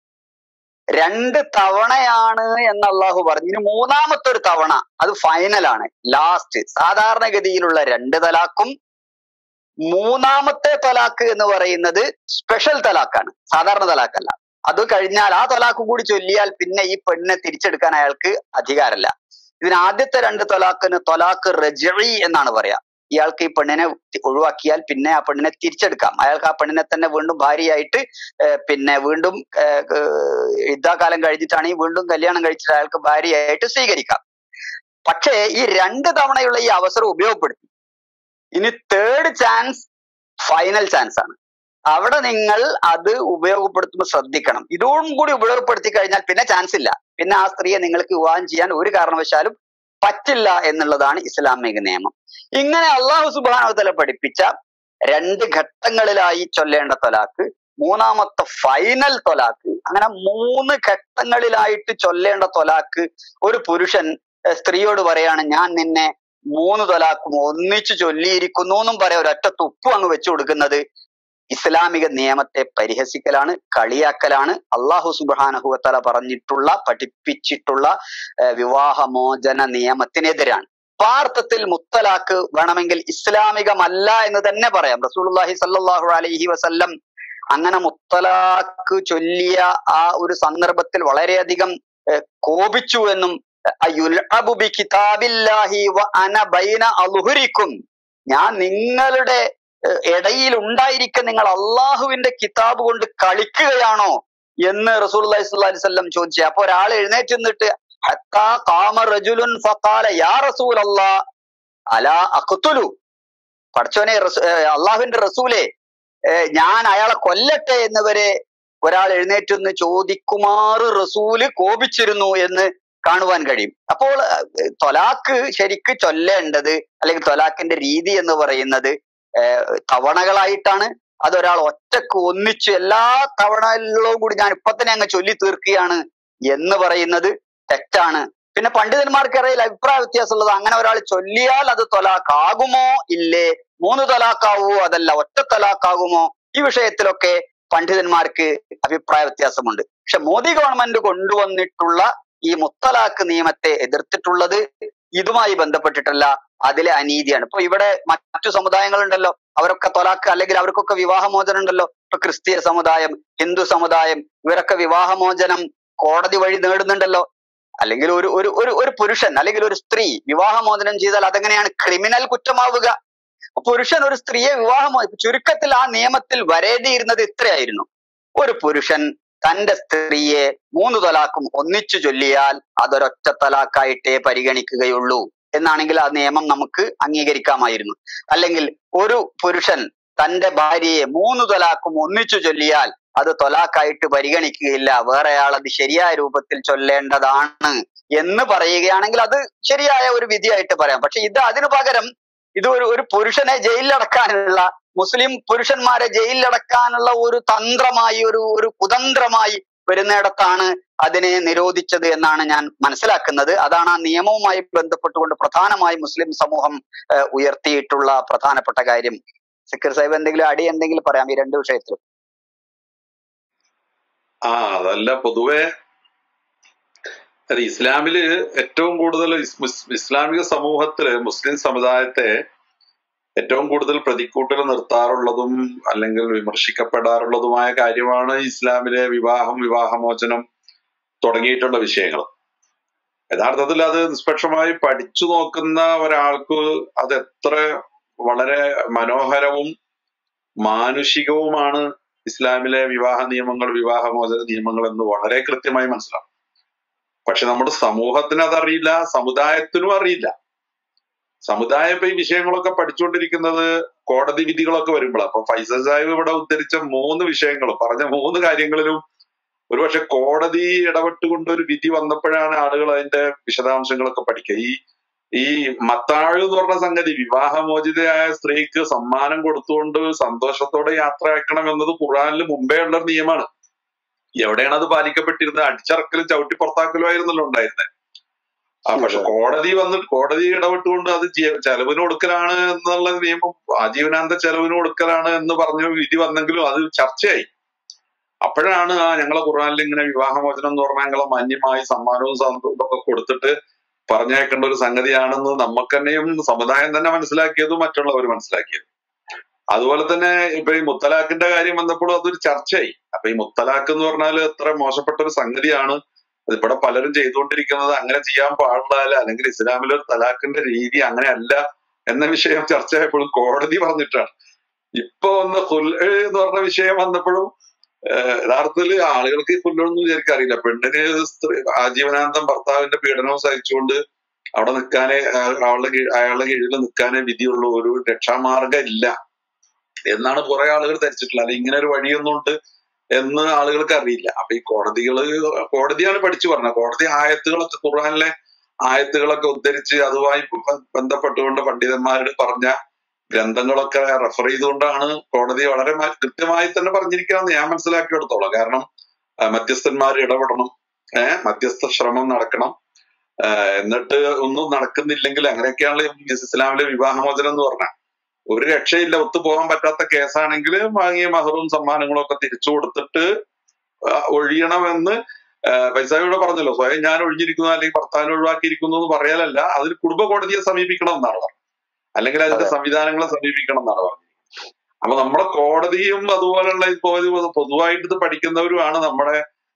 B: രണ്ട് തവണയാണ് എന്ന് അള്ളാഹു പറഞ്ഞു ഇനി മൂന്നാമത്തെ ഒരു തവണ അത് ഫൈനലാണ് ലാസ്റ്റ് സാധാരണഗതിയിലുള്ള രണ്ട് തലാക്കും മൂന്നാമത്തെ തലാക്ക് എന്ന് പറയുന്നത് സ്പെഷ്യൽ തലാക്കാണ് സാധാരണ തലാക്കല്ല അത് കഴിഞ്ഞാൽ ആ തലാക്ക് കൂടി ചൊല്ലിയാൽ പിന്നെ ഈ പെണ്ണിനെ തിരിച്ചെടുക്കാൻ അയാൾക്ക് അധികാരമില്ല ഇതിന് ആദ്യത്തെ രണ്ട് തലാക്കിന് തൊലാക്ക് റജി എന്നാണ് പറയാ ഇയാൾക്ക് ഈ പെണ്ണിനെ തി- ഒഴിവാക്കിയാൽ പിന്നെ ആ പെണ്ണിനെ തിരിച്ചെടുക്കാം അയാൾക്ക് ആ പെണ്ണിനെ തന്നെ വീണ്ടും ഭാര്യയായിട്ട് ഏർ പിന്നെ വീണ്ടും ഏർ ഏർ യുദ്ധകാലം കഴിഞ്ഞിട്ടാണെങ്കിൽ വീണ്ടും കല്യാണം കഴിച്ചിട്ട് അയാൾക്ക് ഭാര്യയായിട്ട് സ്വീകരിക്കാം പക്ഷേ ഈ രണ്ട് തവണയുള്ള ഈ അവസരം ഉപയോഗപ്പെടുത്തി ഇനി തേർഡ് ചാൻസ് ഫൈനൽ ചാൻസ് ആണ് അവിടെ നിങ്ങൾ അത് ഉപയോഗപ്പെടുത്തുമ്പോൾ ശ്രദ്ധിക്കണം ഇതോടും കൂടി ഉപയോഗപ്പെടുത്തി കഴിഞ്ഞാൽ പിന്നെ ചാൻസ് ഇല്ല പിന്നെ ആ സ്ത്രീയെ നിങ്ങൾക്ക് വിവാഹം ചെയ്യാൻ ഒരു കാരണവശാലും പറ്റില്ല എന്നുള്ളതാണ് ഇസ്ലാമിക നിയമം ഇങ്ങനെ അള്ളാഹു സുബാനവതല പഠിപ്പിച്ച രണ്ട് ഘട്ടങ്ങളിലായി ചൊല്ലേണ്ട തൊലാക്ക് മൂന്നാമത്തെ ഫൈനൽ തൊലാക്ക് അങ്ങനെ മൂന്ന് ഘട്ടങ്ങളിലായിട്ട് ചൊല്ലേണ്ട തൊലാക്ക് ഒരു പുരുഷൻ ഏർ സ്ത്രീയോട് പറയാണ് ഞാൻ നിന്നെ മൂന്ന് തൊലാക്കും ഒന്നിച്ചു ചൊല്ലിയിരിക്കുന്നു എന്നും പറയാം ഒരൊറ്റ തുപ്പും അങ്ങ് വെച്ചു കൊടുക്കുന്നത് ഇസ്ലാമിക നിയമത്തെ പരിഹസിക്കലാണ് കളിയാക്കലാണ് അള്ളാഹു സുബാനഹുവത്തല പറഞ്ഞിട്ടുള്ള പഠിപ്പിച്ചിട്ടുള്ള ഏർ വിവാഹമോചന നിയമത്തിനെതിരാണ് യഥാർത്ഥത്തിൽ മുത്തലാക്ക് വേണമെങ്കിൽ ഇസ്ലാമികമല്ല എന്ന് തന്നെ പറയാം റസൂലുള്ളാഹി സല്ലല്ലാഹു അലൈഹി വസല്ലം അങ്ങനെ മുത്തലാക്ക് ചൊല്ലിയ ആ ഒരു സന്ദർഭത്തിൽ വളരെയധികം ഏർ കോപിച്ചു എന്നും അയുൽഅബു ബി കിതാബില്ലാഹി വ അന ബൈന അളുഹുരിക്കും ഞാൻ നിങ്ങളുടെ ഏഹ്, ഇടയിൽ ഉണ്ടായിരിക്കെ നിങ്ങൾ അള്ളാഹുവിന്റെ കിതാബ് കൊണ്ട് കളിക്കുകയാണോ എന്ന് റസൂൽ അലൈഹി വസല്ലം ചോദിച്ചു അപ്പൊ ഒരാൾ എഴുന്നേറ്റ് നിന്നിട്ട് ഹത്താ ഖാമ റജുലുൻ ഫഖാല യാ റസൂൽ അലാ അഖ്തുലു പഠിച്ചോനെ റസൂ- ഏഹ് അള്ളാഹുവിന്റെ റസൂലെ ഏഹ് ഞാൻ അയാളെ കൊല്ലട്ടെ എന്ന് വരെ ഒരാൾ എഴുന്നേറ്റ് നിന്ന് ചോദിക്കുമാറ് റസൂല് കോപിച്ചിരുന്നു എന്ന് കാണുവാൻ കഴിയും അപ്പോൾ ഏഹ്, ത്വലാക്ക് ശരിക്ക് ചൊല്ലേണ്ടത് അല്ലെങ്കിൽ ത്വലാക്കിന്റെ രീതി എന്ന് പറയുന്നത് ഏഹ്, തവണകളായിട്ടാണ് അതൊരാൾ ഒറ്റക്ക് ഒന്നിച്ച് എല്ലാ തവണകളിലും കൂടി ഞാൻ ഇപ്പൊ തന്നെ അങ്ങ് ചൊല്ലി തീർക്കുകയാണ് എന്ന് പറയുന്നത് തെറ്റാണ് പിന്നെ പണ്ഡിതന്മാർക്കിടയിൽ അഭിപ്രായ വ്യത്യാസമുള്ളത് അങ്ങനെ ഒരാൾ ചൊല്ലിയാൽ അത് തൊലാക്കാകുമോ ഇല്ലേ മൂന്ന് തൊലാക്കാവുമോ അതല്ല ഒറ്റ തൊലാക്കാകുമോ ഈ വിഷയത്തിലൊക്കെ പണ്ഡിതന്മാർക്ക് അഭിപ്രായ വ്യത്യാസമുണ്ട് പക്ഷെ മോദി ഗവൺമെന്റ് കൊണ്ടുവന്നിട്ടുള്ള ഈ മുത്തലാഖ് നിയമത്തെ എതിർത്തിട്ടുള്ളത് ഇതുമായി ബന്ധപ്പെട്ടിട്ടല്ല അതിലെ അനീതിയാണ് ഇപ്പൊ ഇവിടെ മറ്റു സമുദായങ്ങളുണ്ടല്ലോ അവരൊക്കെ തൊലാക്ക് അല്ലെങ്കിൽ അവർക്കൊക്കെ വിവാഹമോചനം ഉണ്ടല്ലോ ഇപ്പൊ ക്രിസ്തീയ സമുദായം ഹിന്ദു സമുദായം ഇവരൊക്കെ വിവാഹമോചനം കോടതി വഴി നേടുന്നുണ്ടല്ലോ അല്ലെങ്കിൽ ഒരു ഒരു ഒരു ഒരു പുരുഷൻ അല്ലെങ്കിൽ ഒരു സ്ത്രീ വിവാഹമോചനം ചെയ്താൽ അതെങ്ങനെയാണ് ക്രിമിനൽ കുറ്റമാവുക അപ്പൊ പുരുഷൻ ഒരു സ്ത്രീയെ വിവാഹമോ ഇപ്പൊ ചുരുക്കത്തിൽ ആ നിയമത്തിൽ വരേണ്ടിയിരുന്നത് ഇത്രയായിരുന്നു ഒരു പുരുഷൻ തന്റെ സ്ത്രീയെ മൂന്ന് തലാക്കും ഒന്നിച്ചു ചൊല്ലിയാൽ അതൊരൊറ്റ തലാക്കായിട്ടേ പരിഗണിക്കുകയുള്ളൂ എന്നാണെങ്കിൽ ആ നിയമം നമുക്ക് അംഗീകരിക്കാമായിരുന്നു അല്ലെങ്കിൽ ഒരു പുരുഷൻ തന്റെ ഭാര്യയെ മൂന്ന് തൊലാക്കും ഒന്നിച്ചു ചൊല്ലിയാൽ അത് തൊലാക്കായിട്ട് പരിഗണിക്കുകയില്ല വേറെ ആൾ അത് ശരിയായ രൂപത്തിൽ ചൊല്ലേണ്ടതാണ് എന്ന് പറയുകയാണെങ്കിൽ അത് ശരിയായ ഒരു വിധിയായിട്ട് പറയാം പക്ഷെ ഇത് അതിനു പകരം ഇത് ഒരു ഒരു പുരുഷനെ ജയിലിലടക്കാനുള്ള മുസ്ലിം പുരുഷന്മാരെ ജയിലിലടക്കാനുള്ള ഒരു തന്ത്രമായി ഒരു ഒരു കുതന്ത്രമായി വരുന്നിടത്താണ് അതിനെ നിരോധിച്ചത് എന്നാണ് ഞാൻ മനസ്സിലാക്കുന്നത് അതാണ് ആ നിയമവുമായി ബന്ധപ്പെട്ടുകൊണ്ട് പ്രധാനമായി മുസ്ലിം സമൂഹം ഏഹ്, ഉയർത്തിയിട്ടുള്ള പ്രധാനപ്പെട്ട കാര്യം സിക്കർ സാഹിബ് എന്തെങ്കിലും അടി എന്തെങ്കിലും പറയാം ഈ രണ്ട് വിഷയത്തിലും
C: ആ അതല്ല പൊതുവെ അത് ഇസ്ലാമില് ഏറ്റവും കൂടുതൽ ഇസ് മുസ്- ഇസ്ലാമിക സമൂഹത്തില് മുസ്ലിം സമുദായത്തെ ഏറ്റവും കൂടുതൽ പ്രതിക്കൂട്ടിൽ നിർത്താറുള്ളതും അല്ലെങ്കിൽ വിമർശിക്കപ്പെടാറുള്ളതുമായ കാര്യമാണ് ഇസ്ലാമിലെ വിവാഹം വിവാഹമോചനം തുടങ്ങിയിട്ടുള്ള വിഷയങ്ങൾ യഥാർത്ഥത്തിൽ അത് നിഷ്പക്ഷമായി പഠിച്ചു നോക്കുന്ന ഒരാൾക്ക് അത് എത്ര വളരെ മനോഹരവും മാനുഷികവുമാണ് ഇസ്ലാമിലെ വിവാഹ നിയമങ്ങൾ വിവാഹമോചന നിയമങ്ങൾ എന്ന് വളരെ കൃത്യമായി മനസ്സിലാവും പക്ഷെ നമ്മുടെ സമൂഹത്തിന് അതറിയില്ല സമുദായത്തിനും അറിയില്ല സമുദായം ഇപ്പൊ ഈ വിഷയങ്ങളൊക്കെ പഠിച്ചുകൊണ്ടിരിക്കുന്നത് കോടതി വിധികളൊക്കെ വരുമ്പോഴാണ് അപ്പൊ ഫൈസൽ സാഹിബ് ഇവിടെ ഉദ്ധരിച്ച മൂന്ന് വിഷയങ്ങൾ പറഞ്ഞ മൂന്ന് കാര്യങ്ങളിലും ഒരുപക്ഷെ കോടതി ഇടപെട്ടുകൊണ്ട് ഒരു വിധി വന്നപ്പോഴാണ് ആളുകൾ അതിന്റെ വിശദാംശങ്ങളൊക്കെ പഠിക്കുക ഈ ഈ മത്താഴ് എന്ന് പറഞ്ഞ സംഗതി വിവാഹമോചിതയായ സ്ത്രീക്ക് സമ്മാനം കൊടുത്തുകൊണ്ട് സന്തോഷത്തോടെ യാത്ര അയക്കണം എന്നത് ഖുറാനിൽ മുമ്പേ ഉള്ള ഒരു നിയമമാണ് എവിടെയാണ് അത് പാലിക്കപ്പെട്ടിരുന്നത് അടിച്ചറക്കലും ചവിട്ടി പുറത്താക്കലും ആയിരുന്നല്ലോ ഉണ്ടായിരുന്നത് ആ പക്ഷെ കോടതി വന്നിട്ട് കോടതി ഇടപെട്ടുകൊണ്ട് അത് ജീ- ചെലവിന് കൊടുക്കലാണ് എന്നുള്ള നിയമം ആജീവനാന്ത ചെലവിന് കൊടുക്കലാണ് എന്ന് പറഞ്ഞ വിധി വന്നെങ്കിലും അത് ചർച്ചയായി അപ്പോഴാണ് ആ ഞങ്ങളെ ഖുറാനിൽ ഇങ്ങനെ വിവാഹമോചനം എന്ന് പറഞ്ഞാൽ ഞങ്ങളെ മാന്യമായി സമ്മാനവും സന്തോഷവും ഒക്കെ കൊടുത്തിട്ട് പറഞ്ഞേക്കേണ്ട ഒരു സംഗതിയാണെന്ന് നമുക്ക് തന്നെയും സമുദായം തന്നെ മനസ്സിലാക്കിയതും മറ്റുള്ളവർ മനസ്സിലാക്കിയത് അതുപോലെ തന്നെ ഇപ്പൊ ഈ മുത്തലാഖിന്റെ കാര്യം വന്നപ്പോഴും അതൊരു ചർച്ചയായി അപ്പൊ ഈ മുത്തലാഖ് എന്ന് പറഞ്ഞാൽ എത്ര മോശപ്പെട്ട ഒരു സംഗതിയാണ് അതിവിടെ പലരും ചെയ്തുകൊണ്ടിരിക്കുന്നത് അങ്ങനെ ചെയ്യാൻ പാടില്ല അല്ലെങ്കിൽ ഇസ്ലാമിലെ ഒരു തലാഖിന്റെ രീതി അങ്ങനെയല്ല എന്ന വിഷയം ചർച്ചയായപ്പോഴും കോടതി പറഞ്ഞിട്ടാണ് ഇപ്പൊ ഒന്ന് ഹുൽ എന്ന് പറഞ്ഞ വിഷയം വന്നപ്പോഴും ഏഹ് യഥാർത്ഥത്തിൽ ആളുകൾക്ക് ഈ ഹുല്ലൊന്നും വിചാരിക്കാൻ അറിയില്ല പെണ്ണിന് സ്ത്രീ ആജീവനാന്തം ഭർത്താവിന്റെ പീഡനവും സഹിച്ചുകൊണ്ട് അവിടെ നിൽക്കാനേ അയാൾ- അവളുടെ കീഴ് അയാളുടെ കീഴിൽ നിൽക്കാനേ വിധിയുള്ളൂ ഒരു രക്ഷാമാർഗം ഇല്ല എന്നാണ് കുറെ ആളുകൾ ധരിച്ചിട്ടുള്ളത് അല്ല ഇങ്ങനെ ഒരു വഴിയൊന്നും ഉണ്ട് എന്ന് ആളുകൾക്ക് അറിയില്ല അപ്പൊ ഈ കോടതികള് കോടതിയാണ് പഠിച്ചു പറഞ്ഞത് കോടതി ആയത്തുകളൊക്കെ ഖുർആനിലെ ആയത്തുകളൊക്കെ ഉദ്ധരിച്ച് അതുമായി ബ- ബന്ധപ്പെട്ടുകൊണ്ട് പണ്ഡിതന്മാരോട് പറഞ്ഞ ഗ്രന്ഥങ്ങളൊക്കെ റെഫർ ചെയ്തുകൊണ്ടാണ് കോടതി വളരെ മ- കൃത്യമായി തന്നെ പറഞ്ഞിരിക്കുകയെന്ന് ഞാൻ മനസ്സിലാക്കിയെടുത്തോളാം കാരണം ആ, മധ്യസ്ഥന്മാർ ഇടപെടണം ഏഹ് മധ്യസ്ഥ ശ്രമം നടക്കണം ആഹ് എന്നിട്ട് ഒന്നും നടക്കുന്നില്ലെങ്കിൽ അങ്ങനെയൊക്കെയാണ് ഈ ഇസ്ലാമിലെ വിവാഹമോചനം എന്ന് പറഞ്ഞാൽ ഒരു രക്ഷയില്ല ഒത്തുപോകാൻ പറ്റാത്ത കേസാണെങ്കിൽ വാങ്ങിയ മഹറും സമ്മാനങ്ങളും ഒക്കെ തിരിച്ചു കൊടുത്തിട്ട് ആ, ഒഴിയണമെന്ന് ആഹ് ഫൈസായിയുടെ പറഞ്ഞല്ലോ സ്വയം ഞാൻ ഒഴിഞ്ഞിരിക്കുന്നു അല്ലെങ്കിൽ ഭർത്താവിനെ ഒഴിവാക്കിയിരിക്കുന്നു എന്ന് പറയാനല്ല അതിൽ കുടുംബ കോടതിയെ സമീപിക്കണം എന്നാണ് പറഞ്ഞത് അല്ലെങ്കിൽ അതിന്റെ
B: അതെ.
C: സംവിധാനങ്ങളെ സമീപിക്കണം എന്നാണ് പറഞ്ഞത് അപ്പൊ നമ്മുടെ കോടതിയും അതുപോലുള്ള ഇപ്പോ ഇത് പൊതുവായിട്ട് ഇത് പഠിക്കുന്നവരുമാണ് നമ്മുടെ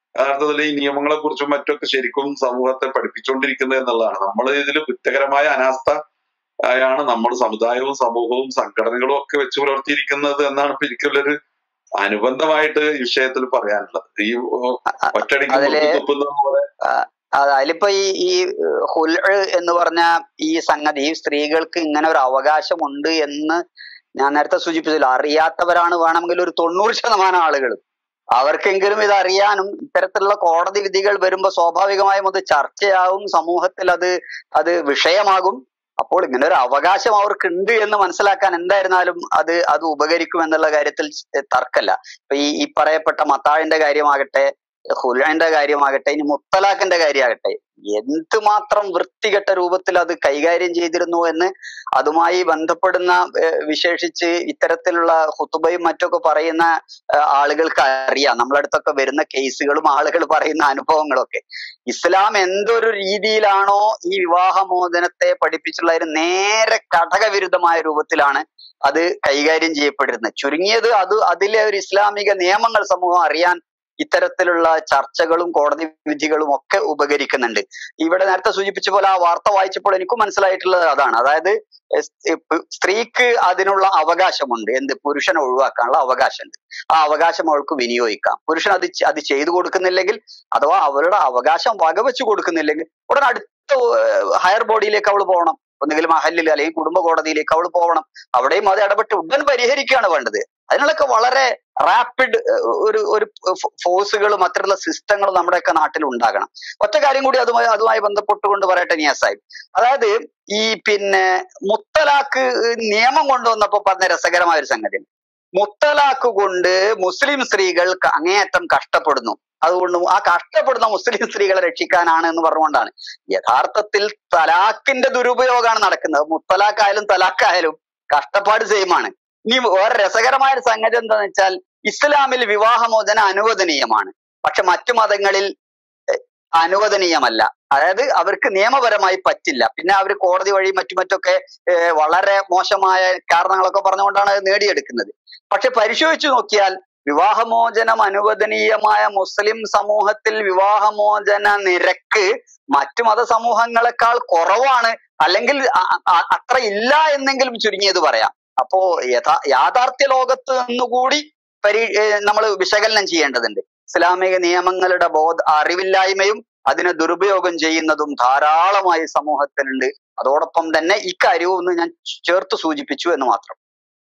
C: യഥാർത്ഥത്തിൽ ഈ നിയമങ്ങളെ കുറിച്ചും മറ്റൊക്കെ ശരിക്കും സമൂഹത്തെ പഠിപ്പിച്ചുകൊണ്ടിരിക്കുന്നത് എന്നുള്ളതാണ് നമ്മൾ ഇതിൽ കുറ്റകരമായ അനാസ്ഥ ആയാണ് നമ്മൾ സമുദായവും സമൂഹവും സംഘടനകളും ഒക്കെ വെച്ച് പുലർത്തിയിരിക്കുന്നത് എന്നാണ് ഇപ്പൊ എനിക്കുള്ളൊരു അനുബന്ധമായിട്ട് ഈ വിഷയത്തിൽ പറയാനുള്ളത് ഈ ഓ, ഒറ്റയടിക്ക്
B: അതില്
C: മുറുക്കി തുപ്പുന്നത് പോലെ
B: അത് അതിലിപ്പോ ഈ ഈ ഹുൽ എന്ന് പറഞ്ഞ ഈ സംഗതി സ്ത്രീകൾക്ക് ഇങ്ങനെ ഒരു അവകാശമുണ്ട് എന്ന് ഞാൻ നേരത്തെ സൂചിപ്പിച്ചില്ല അറിയാത്തവരാണ് വേണമെങ്കിൽ ഒരു തൊണ്ണൂറ് ശതമാനം ആളുകൾ അവർക്കെങ്കിലും ഇത് അറിയാനും ഇത്തരത്തിലുള്ള കോടതി വിധികൾ വരുമ്പോൾ സ്വാഭാവികമായും അത് ചർച്ചയാവും സമൂഹത്തിൽ അത് അത് വിഷയമാകും അപ്പോൾ ഇങ്ങനെ ഒരു അവകാശം അവർക്കുണ്ട് എന്ന് മനസ്സിലാക്കാൻ എന്തായിരുന്നാലും അത് അത് ഉപകരിക്കും എന്നുള്ള കാര്യത്തിൽ തർക്കല്ല ഇപ്പൊ ഈ ഈ പറയപ്പെട്ട മത്താഴിന്റെ കാര്യമാകട്ടെ ഹുലന്റെ കാര്യമാകട്ടെ ഇനി മുത്തലാഖിന്റെ കാര്യമാകട്ടെ എന്തുമാത്രം വൃത്തികെട്ട രൂപത്തിൽ അത് കൈകാര്യം ചെയ്തിരുന്നു എന്ന് അതുമായി ബന്ധപ്പെടുന്ന ഏഹ്, വിശേഷിച്ച് ഇത്തരത്തിലുള്ള ഹുത്തുബയും മറ്റൊക്കെ പറയുന്ന ഏഹ്, ആളുകൾക്ക് അറിയാം നമ്മളടുത്തൊക്കെ വരുന്ന കേസുകളും ആളുകൾ പറയുന്ന അനുഭവങ്ങളൊക്കെ ഇസ്ലാം എന്തൊരു രീതിയിലാണോ ഈ വിവാഹമോചനത്തെ പഠിപ്പിച്ചുള്ള ഒരു നേരെ ഘടകവിരുദ്ധമായ രൂപത്തിലാണ് അത് കൈകാര്യം ചെയ്യപ്പെട്ടിരുന്നത് ചുരുങ്ങിയത് അത് അതിലെ ഒരു ഇസ്ലാമിക നിയമങ്ങൾ സമൂഹം അറിയാൻ ഇത്തരത്തിലുള്ള ചർച്ചകളും കോടതി വിധികളും ഒക്കെ ഉപകരിക്കുന്നുണ്ട് ഇവിടെ നേരത്തെ സൂചിപ്പിച്ച പോലെ ആ വാർത്ത വായിച്ചപ്പോൾ എനിക്കും മനസ്സിലായിട്ടുള്ളത് അതാണ് അതായത് എസ്- ഇപ്പ- സ്ത്രീക്ക് അതിനുള്ള അവകാശമുണ്ട് എന്ത് പുരുഷനെ ഒഴിവാക്കാനുള്ള അവകാശമുണ്ട് ആ അവകാശം അവൾക്ക് വിനിയോഗിക്കാം പുരുഷൻ അത് ചെ- അത് ചെയ്തു കൊടുക്കുന്നില്ലെങ്കിൽ അഥവാ അവരുടെ അവകാശം വകവെച്ച് കൊടുക്കുന്നില്ലെങ്കിൽ ഉടൻ അടുത്ത ഹയർ ബോഡിയിലേക്ക് അവൾ പോകണം ഒന്നുകിൽ മഹലിൽ അല്ലെങ്കിൽ കുടുംബ കോടതിയിലേക്ക് അവൾ പോകണം അവിടെയും അത് ഇടപെട്ട് ഉടൻ പരിഹരിക്കുകയാണ് വേണ്ടത് അതിനുള്ളൊക്കെ വളരെ റാപ്പിഡ് ഒരു ഒരു ഫോഴ്സുകളും അത്തരത്തിലുള്ള സിസ്റ്റങ്ങളും നമ്മുടെയൊക്കെ നാട്ടിൽ ഉണ്ടാകണം ഒറ്റ കാര്യം കൂടി അതുമായി അതുമായി ബന്ധപ്പെട്ടുകൊണ്ട് പറയട്ടെ നിയാസ് സാഹിബ് അതായത് ഈ പിന്നെ മുത്തലാഖ് നിയമം കൊണ്ടുവന്നപ്പോ പറഞ്ഞ രസകരമായ ഒരു സംഗതി മുത്തലാഖ് കൊണ്ട് മുസ്ലിം സ്ത്രീകൾ ക- അങ്ങേയറ്റം കഷ്ടപ്പെടുന്നു അതുകൊണ്ട് ആ കഷ്ടപ്പെടുന്ന മുസ്ലിം സ്ത്രീകളെ രക്ഷിക്കാനാണ് എന്ന് പറഞ്ഞുകൊണ്ടാണ് യഥാർത്ഥത്തിൽ തലാഖിന്റെ ദുരുപയോഗമാണ് നടക്കുന്നത് മുത്തലാഖായാലും തലാഖായാലും കഷ്ടപ്പാട് സെയിമാണ് ഇനി വേറെ രസകരമായ ഒരു സംഗതി എന്താന്ന് വെച്ചാൽ ഇസ്ലാമിൽ വിവാഹമോചനം അനുവദനീയമാണ് പക്ഷെ മറ്റു മതങ്ങളിൽ എഹ്, അനുവദനീയമല്ല അതായത് അവർക്ക് നിയമപരമായി പറ്റില്ല പിന്നെ അവർ കോടതി വഴി മറ്റു മറ്റൊക്കെ ഏഹ്, വളരെ മോശമായ കാരണങ്ങളൊക്കെ പറഞ്ഞുകൊണ്ടാണ് അത് നേടിയെടുക്കുന്നത് പക്ഷെ പരിശോധിച്ചു നോക്കിയാൽ വിവാഹമോചനം അനുവദനീയമായ മുസ്ലിം സമൂഹത്തിൽ വിവാഹമോചന നിരക്ക് മറ്റു മതസമൂഹങ്ങളെക്കാൾ കുറവാണ് അല്ലെങ്കിൽ അ- അ- അത്ര ഇല്ല എന്നെങ്കിലും ചുരുങ്ങിയത് പറയാം അപ്പോ യഥാ യാഥാർത്ഥ്യ ലോകത്ത് നിന്നുകൂടി പരി നമ്മൾ വിശകലനം ചെയ്യേണ്ടതുണ്ട് ഇസ്ലാമിക നിയമങ്ങളുടെ ബോധ അറിവില്ലായ്മയും അതിനെ ദുരുപയോഗം ചെയ്യുന്നതും ധാരാളമായി സമൂഹത്തിലുണ്ട് അതോടൊപ്പം തന്നെ ഇക്കാര്യവും ഒന്ന് ഞാൻ ചേർത്ത് സൂചിപ്പിച്ചു എന്ന് മാത്രം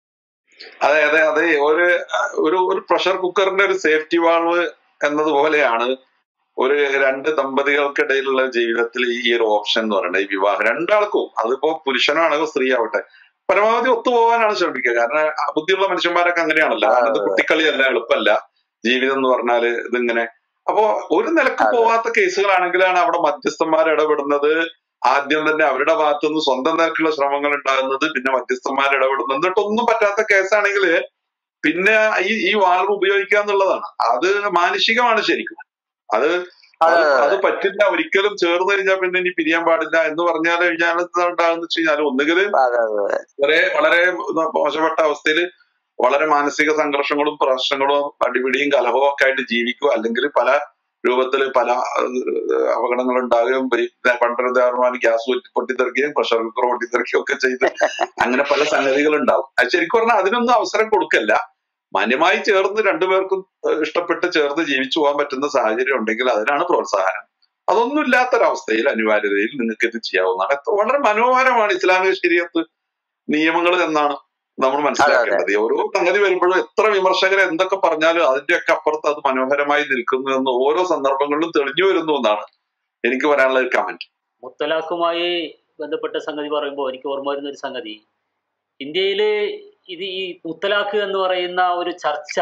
C: അതെ അതെ അതെ ഒരു ഒരു ഒരു പ്രഷർ കുക്കറിന്റെ ഒരു സേഫ്റ്റി വാൾവ് എന്നതുപോലെയാണ് ഒരു രണ്ട് ദമ്പതികൾക്കിടയിലുള്ള ജീവിതത്തിൽ ഈ ഒരു ഓപ്ഷൻ എന്ന് പറയുന്നത് ഈ വിവാഹം രണ്ടാൾക്കും അതിപ്പോ പുരുഷനാണെങ്കിൽ സ്ത്രീ ആവട്ടെ പരമാവധി ഒത്തുപോകാനാണ് ശ്രമിക്കുക കാരണം ആ ബുദ്ധിയുള്ള മനുഷ്യന്മാരൊക്കെ അങ്ങനെയാണല്ലോ കാരണം ഇത് കുട്ടിക്കളിയല്ല എളുപ്പമല്ല ജീവിതം എന്ന് പറഞ്ഞാല് ഇതിങ്ങനെ അപ്പോ ഒരു നിലക്ക്
B: അതെ.
C: പോവാത്ത കേസുകളാണെങ്കിലാണ് അവിടെ മധ്യസ്ഥന്മാർ ഇടപെടുന്നത് ആദ്യം തന്നെ അവരുടെ ഭാഗത്തുനിന്ന് സ്വന്തം നിലക്കുള്ള ശ്രമങ്ങൾ ഉണ്ടാകുന്നത് പിന്നെ മധ്യസ്ഥന്മാർ ഇടപെടുന്നത് എന്നിട്ടൊന്നും പറ്റാത്ത കേസാണെങ്കിൽ പിന്നെ ഈ ഈ വാൾവ് ഉപയോഗിക്കുക എന്നുള്ളതാണ് അത് മാനുഷികമാണ് ശരിക്കും അത് അത്
B: അതെ,
C: അത് പറ്റില്ല ഒരിക്കലും ചേർന്ന് കഴിഞ്ഞാൽ പിന്നെ ഇനി പിരിയാൻ പാടില്ല എന്ന് പറഞ്ഞാൽ കഴിഞ്ഞാൽ എന്താ ഉണ്ടാകുന്ന വെച്ച് കഴിഞ്ഞാൽ ഒന്നുകിൽ
B: അതെ അതെ
C: വളരെ വളരെ മോശപ്പെട്ട അവസ്ഥയിൽ വളരെ മാനസിക സംഘർഷങ്ങളും പ്രശ്നങ്ങളും അടിപിടിയും കലഹവും ഒക്കെ ആയിട്ട് ജീവിക്കുക അല്ലെങ്കിൽ പല രൂപത്തിൽ പല ഏഹ്, അപകടങ്ങൾ ഉണ്ടാകുകയും പണ്ടൊരു ഗ്യാസ് പൊട്ടിത്തെറിക്കുകയും പ്രഷർ കുക്കർ പൊട്ടിത്തെറിക്കുകയും ഒക്കെ ചെയ്ത് അങ്ങനെ പല സംഗതികൾ ഉണ്ടാവും അത് ശരിക്കും പറഞ്ഞാൽ അതിനൊന്നും അവസരം കൊടുക്കല്ല മാന്യമായി ചേർന്ന് രണ്ടുപേർക്കും ഏഹ്, ഇഷ്ടപ്പെട്ട് ചേർന്ന് ജീവിച്ചു പോകാൻ പറ്റുന്ന സാഹചര്യം ഉണ്ടെങ്കിൽ അതിനാണ് പ്രോത്സാഹനം അതൊന്നും ഇല്ലാത്തൊരവസ്ഥയിൽ അനിവാര്യതയിൽ നിങ്ങൾക്ക് ഇത് ചെയ്യാവുന്നതാണ് എത്ര- വളരെ മനോഹരമാണ് ഇസ്ലാമിക ശരീരത്ത് നിയമങ്ങൾ എന്നാണ് നമ്മൾ മനസ്സിലാക്കേണ്ടത് ഓരോ സംഗതി വരുമ്പോഴും എത്ര വിമർശകർ എന്തൊക്കെ പറഞ്ഞാലും അതിന്റെയൊക്കെ അപ്പുറത്ത് അത് മനോഹരമായി നിൽക്കുന്നു എന്ന് ഓരോ സന്ദർഭങ്ങളിലും തെളിഞ്ഞു വരുന്നു എന്നാണ് എനിക്ക് പറയാനുള്ള ഒരു കമന്റ്
A: മുത്തലാഖുമായി ബന്ധപ്പെട്ട സംഗതി പറയുമ്പോൾ എനിക്ക് ഓർമ്മ വരുന്ന ഒരു സംഗതി ഇന്ത്യയിൽ ഇത് ഈ മുത്തലാഖ് എന്ന് പറയുന്ന ഒരു ചർച്ച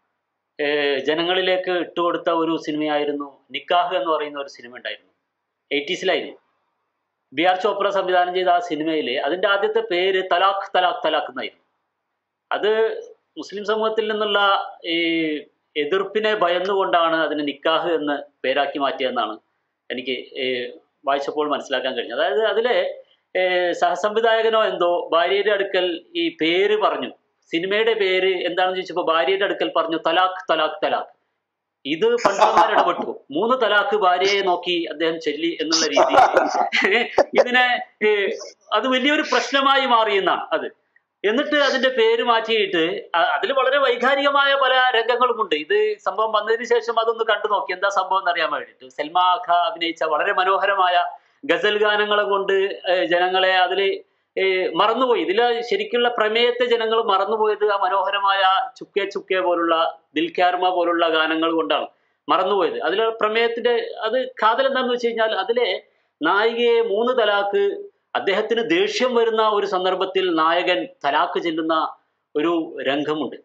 A: ഏഹ്, ജനങ്ങളിലേക്ക് ഇട്ടുകൊടുത്ത ഒരു സിനിമയായിരുന്നു നിക്കാഹ് എന്ന് പറയുന്ന ഒരു സിനിമ ഉണ്ടായിരുന്നു എയ്റ്റീസിലായിരുന്നു ബി ആർ ചോപ്ര സംവിധാനം ചെയ്ത ആ സിനിമയിൽ അതിൻ്റെ ആദ്യത്തെ പേര് തലാഖ് തലാഖ് തലാഖ് എന്നായിരുന്നു അത് മുസ്ലിം സമൂഹത്തിൽ നിന്നുള്ള ഈ എതിർപ്പിനെ ഭയന്നുകൊണ്ടാണ് അതിന് നിക്കാഹ് എന്ന് പേരാക്കി മാറ്റിയെന്നാണ് എനിക്ക് ഏഹ്, വായിച്ചപ്പോൾ മനസ്സിലാക്കാൻ കഴിഞ്ഞത് അതായത് അതിലെ ഏഹ്, സഹസംവിധായകനോ എന്തോ ഭാര്യയുടെ അടുക്കൽ ഈ പേര് പറഞ്ഞു സിനിമയുടെ പേര് എന്താണെന്ന് ചോദിച്ചപ്പോൾ ഭാര്യയുടെ അടുക്കൽ പറഞ്ഞു തലാഖ് തലാഖ് തലാഖ് ഇത് പണ്ഡിതന്മാർ ഇടപെട്ടു മൂന്ന് തലാക്ക് ഭാര്യയെ നോക്കി അദ്ദേഹം ചൊല്ലി എന്നുള്ള രീതിയിൽ ഇതിനെ ഏ, അത് വലിയൊരു പ്രശ്നമായി മാറി എന്നാണ് അത് എന്നിട്ട് അതിന്റെ പേര് മാറ്റിയിട്ട് അതിൽ വളരെ വൈകാരികമായ പല രംഗങ്ങളുമുണ്ട് ഇത് സംഭവം വന്നതിന് ശേഷം അതൊന്ന് കണ്ടു നോക്കി എന്താ സംഭവം എന്ന് അറിയാൻ വേണ്ടിയിട്ട് സൽമാ ഖ അഭിനയിച്ച വളരെ മനോഹരമായ ഗസൽ ഗാനങ്ങളെ കൊണ്ട് ഏ, ജനങ്ങളെ അതിൽ മറന്നുപോയി ഇതിൽ ശരിക്കുള്ള പ്രമേയത്തെ ജനങ്ങൾ മറന്നുപോയത് ആ മനോഹരമായ ചുക്കേ ചുക്കേ പോലുള്ള ദിൽഖാർമ പോലുള്ള ഗാനങ്ങൾ കൊണ്ടാണ് മറന്നുപോയത് അതിൽ പ്രമേയത്തിന്റെ അത് കാതൽ എന്താണെന്ന് വെച്ച് കഴിഞ്ഞാൽ അതിലെ നായികയെ മൂന്ന് തലാക്ക് അദ്ദേഹത്തിന് ദേഷ്യം വരുന്ന ഒരു സന്ദർഭത്തിൽ നായകൻ തലാക്ക് ചെല്ലുന്ന ഒരു രംഗമുണ്ട്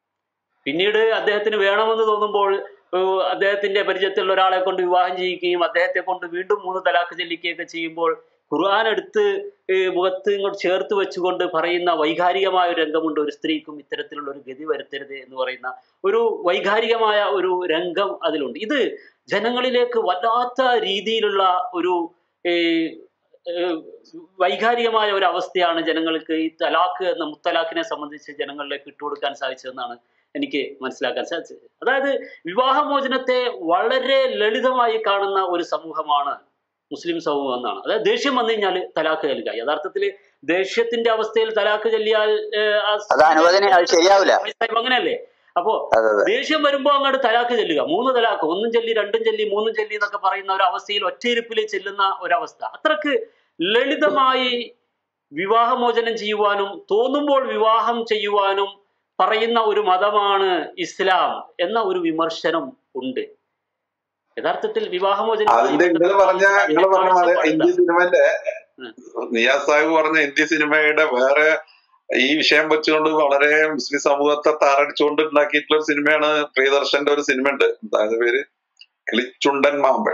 A: പിന്നീട് അദ്ദേഹത്തിന് വേണമെന്ന് തോന്നുമ്പോൾ ഏഹ് അദ്ദേഹത്തിന്റെ പരിചയത്തിലുള്ള ഒരാളെ കൊണ്ട് വിവാഹം ചെയ്യിക്കുകയും അദ്ദേഹത്തെ കൊണ്ട് വീണ്ടും മൂന്ന് തലാക്ക് ചെല്ലിക്കുകയൊക്കെ ചെയ്യുമ്പോൾ ഖുർആൻ എടുത്ത് ഏഹ് മുഖത്ത് ഇങ്ങോട്ട് ചേർത്ത് വെച്ചുകൊണ്ട് പറയുന്ന വൈകാരികമായ ഒരു രംഗമുണ്ട് ഒരു സ്ത്രീക്കും ഇത്തരത്തിലുള്ള ഒരു ഗതി വരുത്തരുത് എന്ന് പറയുന്ന ഒരു വൈകാരികമായ ഒരു രംഗം അതിലുണ്ട് ഇത് ജനങ്ങളിലേക്ക് വല്ലാത്ത രീതിയിലുള്ള ഒരു ഏഹ് ഏഹ് വൈകാരികമായ ഒരു അവസ്ഥയാണ് ജനങ്ങൾക്ക് ഈ തലാഖ് എന്ന മുത്തലാഖിനെ സംബന്ധിച്ച് ജനങ്ങളിലേക്ക് ഇട്ടുകൊടുക്കാൻ സാധിച്ചതെന്നാണ് എനിക്ക് മനസ്സിലാക്കാൻ സാധിച്ചത് അതായത് വിവാഹമോചനത്തെ വളരെ ലളിതമായി കാണുന്ന ഒരു സമൂഹമാണ് മുസ്ലിം സമൂഹം എന്നാണ് അതായത് ദേഷ്യം വന്നു കഴിഞ്ഞാൽ തലാഖ് നൽകുക യഥാർത്ഥത്തിൽ ദേഷ്യത്തിന്റെ അവസ്ഥയിൽ തലാഖ് ചൊല്ലിയാൽ ഏഹ്, ആ
B: അത് അനുവദനീയ അത് ശരിയാവില്ല
A: അങ്ങനെയല്ലേ അപ്പോ
B: അതെ അതെ
A: ദേഷ്യം വരുമ്പോ അങ്ങോട്ട് തലാക്ക് ചെല്ലുക മൂന്ന് തലാക്ക് ഒന്നും ചെല്ലി രണ്ടും ചെല്ലി മൂന്നും ചെല്ലി എന്നൊക്കെ പറയുന്ന ഒരു അവസ്ഥയിൽ ഒറ്റയിരുപ്പിൽ ചെല്ലുന്ന ഒരവസ്ഥ അത്രക്ക് ലളിതമായി വിവാഹമോചനം ചെയ്യുവാനും തോന്നുമ്പോൾ വിവാഹം ചെയ്യുവാനും പറയുന്ന ഒരു മതമാണ് ഇസ്ലാം എന്ന ഒരു വിമർശനം ഉണ്ട് യഥാർത്ഥത്തിൽ വിവാഹമോചനം
C: അതിന്റെ നിങ്ങൾ പറഞ്ഞ നിങ്ങൾ പറഞ്ഞ പോലെ ഹിന്ദി സിനിമന്റെ
A: ഉം.
C: നിയാസ് സാഹിബ് പറഞ്ഞ ഹിന്ദി സിനിമയുടെ വേറെ ഈ വിഷയം വെച്ചുകൊണ്ട് വളരെ മുസ്ലിം സമൂഹത്തെ താറടിച്ചുകൊണ്ട് ഉണ്ടാക്കിയിട്ടുള്ള ഒരു സിനിമയാണ് പ്രിയദർശന്റെ ഒരു സിനിമ ഉണ്ട് അതായത് പേര് കിളിച്ചുണ്ടൻ മാമ്പഴ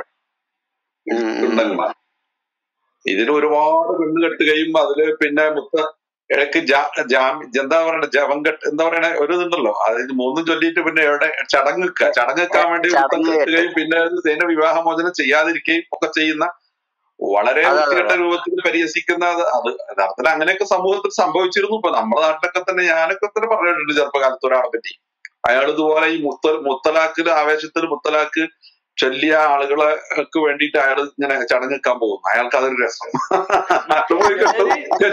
B: ഉം, ഉം.
C: ചുണ്ടന്മാർ ഇതിൽ ഒരുപാട് പെണ്ണ് കെട്ടുകയും അതില് പിന്നെ മുത്ത ഇടയ്ക്ക് ജാ- ജാമി എന്താ പറയണ ജപം കെട്ട് എന്താ പറയണ ഒരു ഇതുണ്ടല്ലോ അതായത് മൂന്നും ചൊല്ലിയിട്ട് പിന്നെ എവിടെ ചടങ്ങ് ചടങ്ങെക്കാൻ വേണ്ടി മുത്തം
B: ചടങ്ങ് കെട്ട്.
C: കെട്ടുകയും പിന്നെ ഇതിനെ വിവാഹമോചനം ചെയ്യാതിരിക്കുകയും ഒക്കെ ചെയ്യുന്ന വളരെ
B: അതെ, അതെ,
C: വൃത്തികെട്ട രൂപത്തിൽ പരിഹസിക്കുന്ന അത് അത് യഥാർത്ഥത്തിൽ അങ്ങനെയൊക്കെ സമൂഹത്തിൽ സംഭവിച്ചിരുന്നു ഇപ്പൊ നമ്മുടെ നാട്ടിലൊക്കെ തന്നെ ഞാനൊക്കെ തന്നെ പറഞ്ഞിട്ടുണ്ട് ചെറുപ്പകാലത്ത് ഒരാളെ പറ്റി അയാൾ ഇതുപോലെ ഈ മുത്ത മുത്തലാഖിൽ ആവേശത്തിൽ മുത്തലാഖ് ചൊല്ലിയ ആളുകൾക്ക് വേണ്ടിയിട്ട് അയാൾ ഇങ്ങനെ ചടങ്ങെക്കാൻ പോകുന്നു അയാൾക്ക് അതൊരു രസം അത് പോയി കെട്ടും.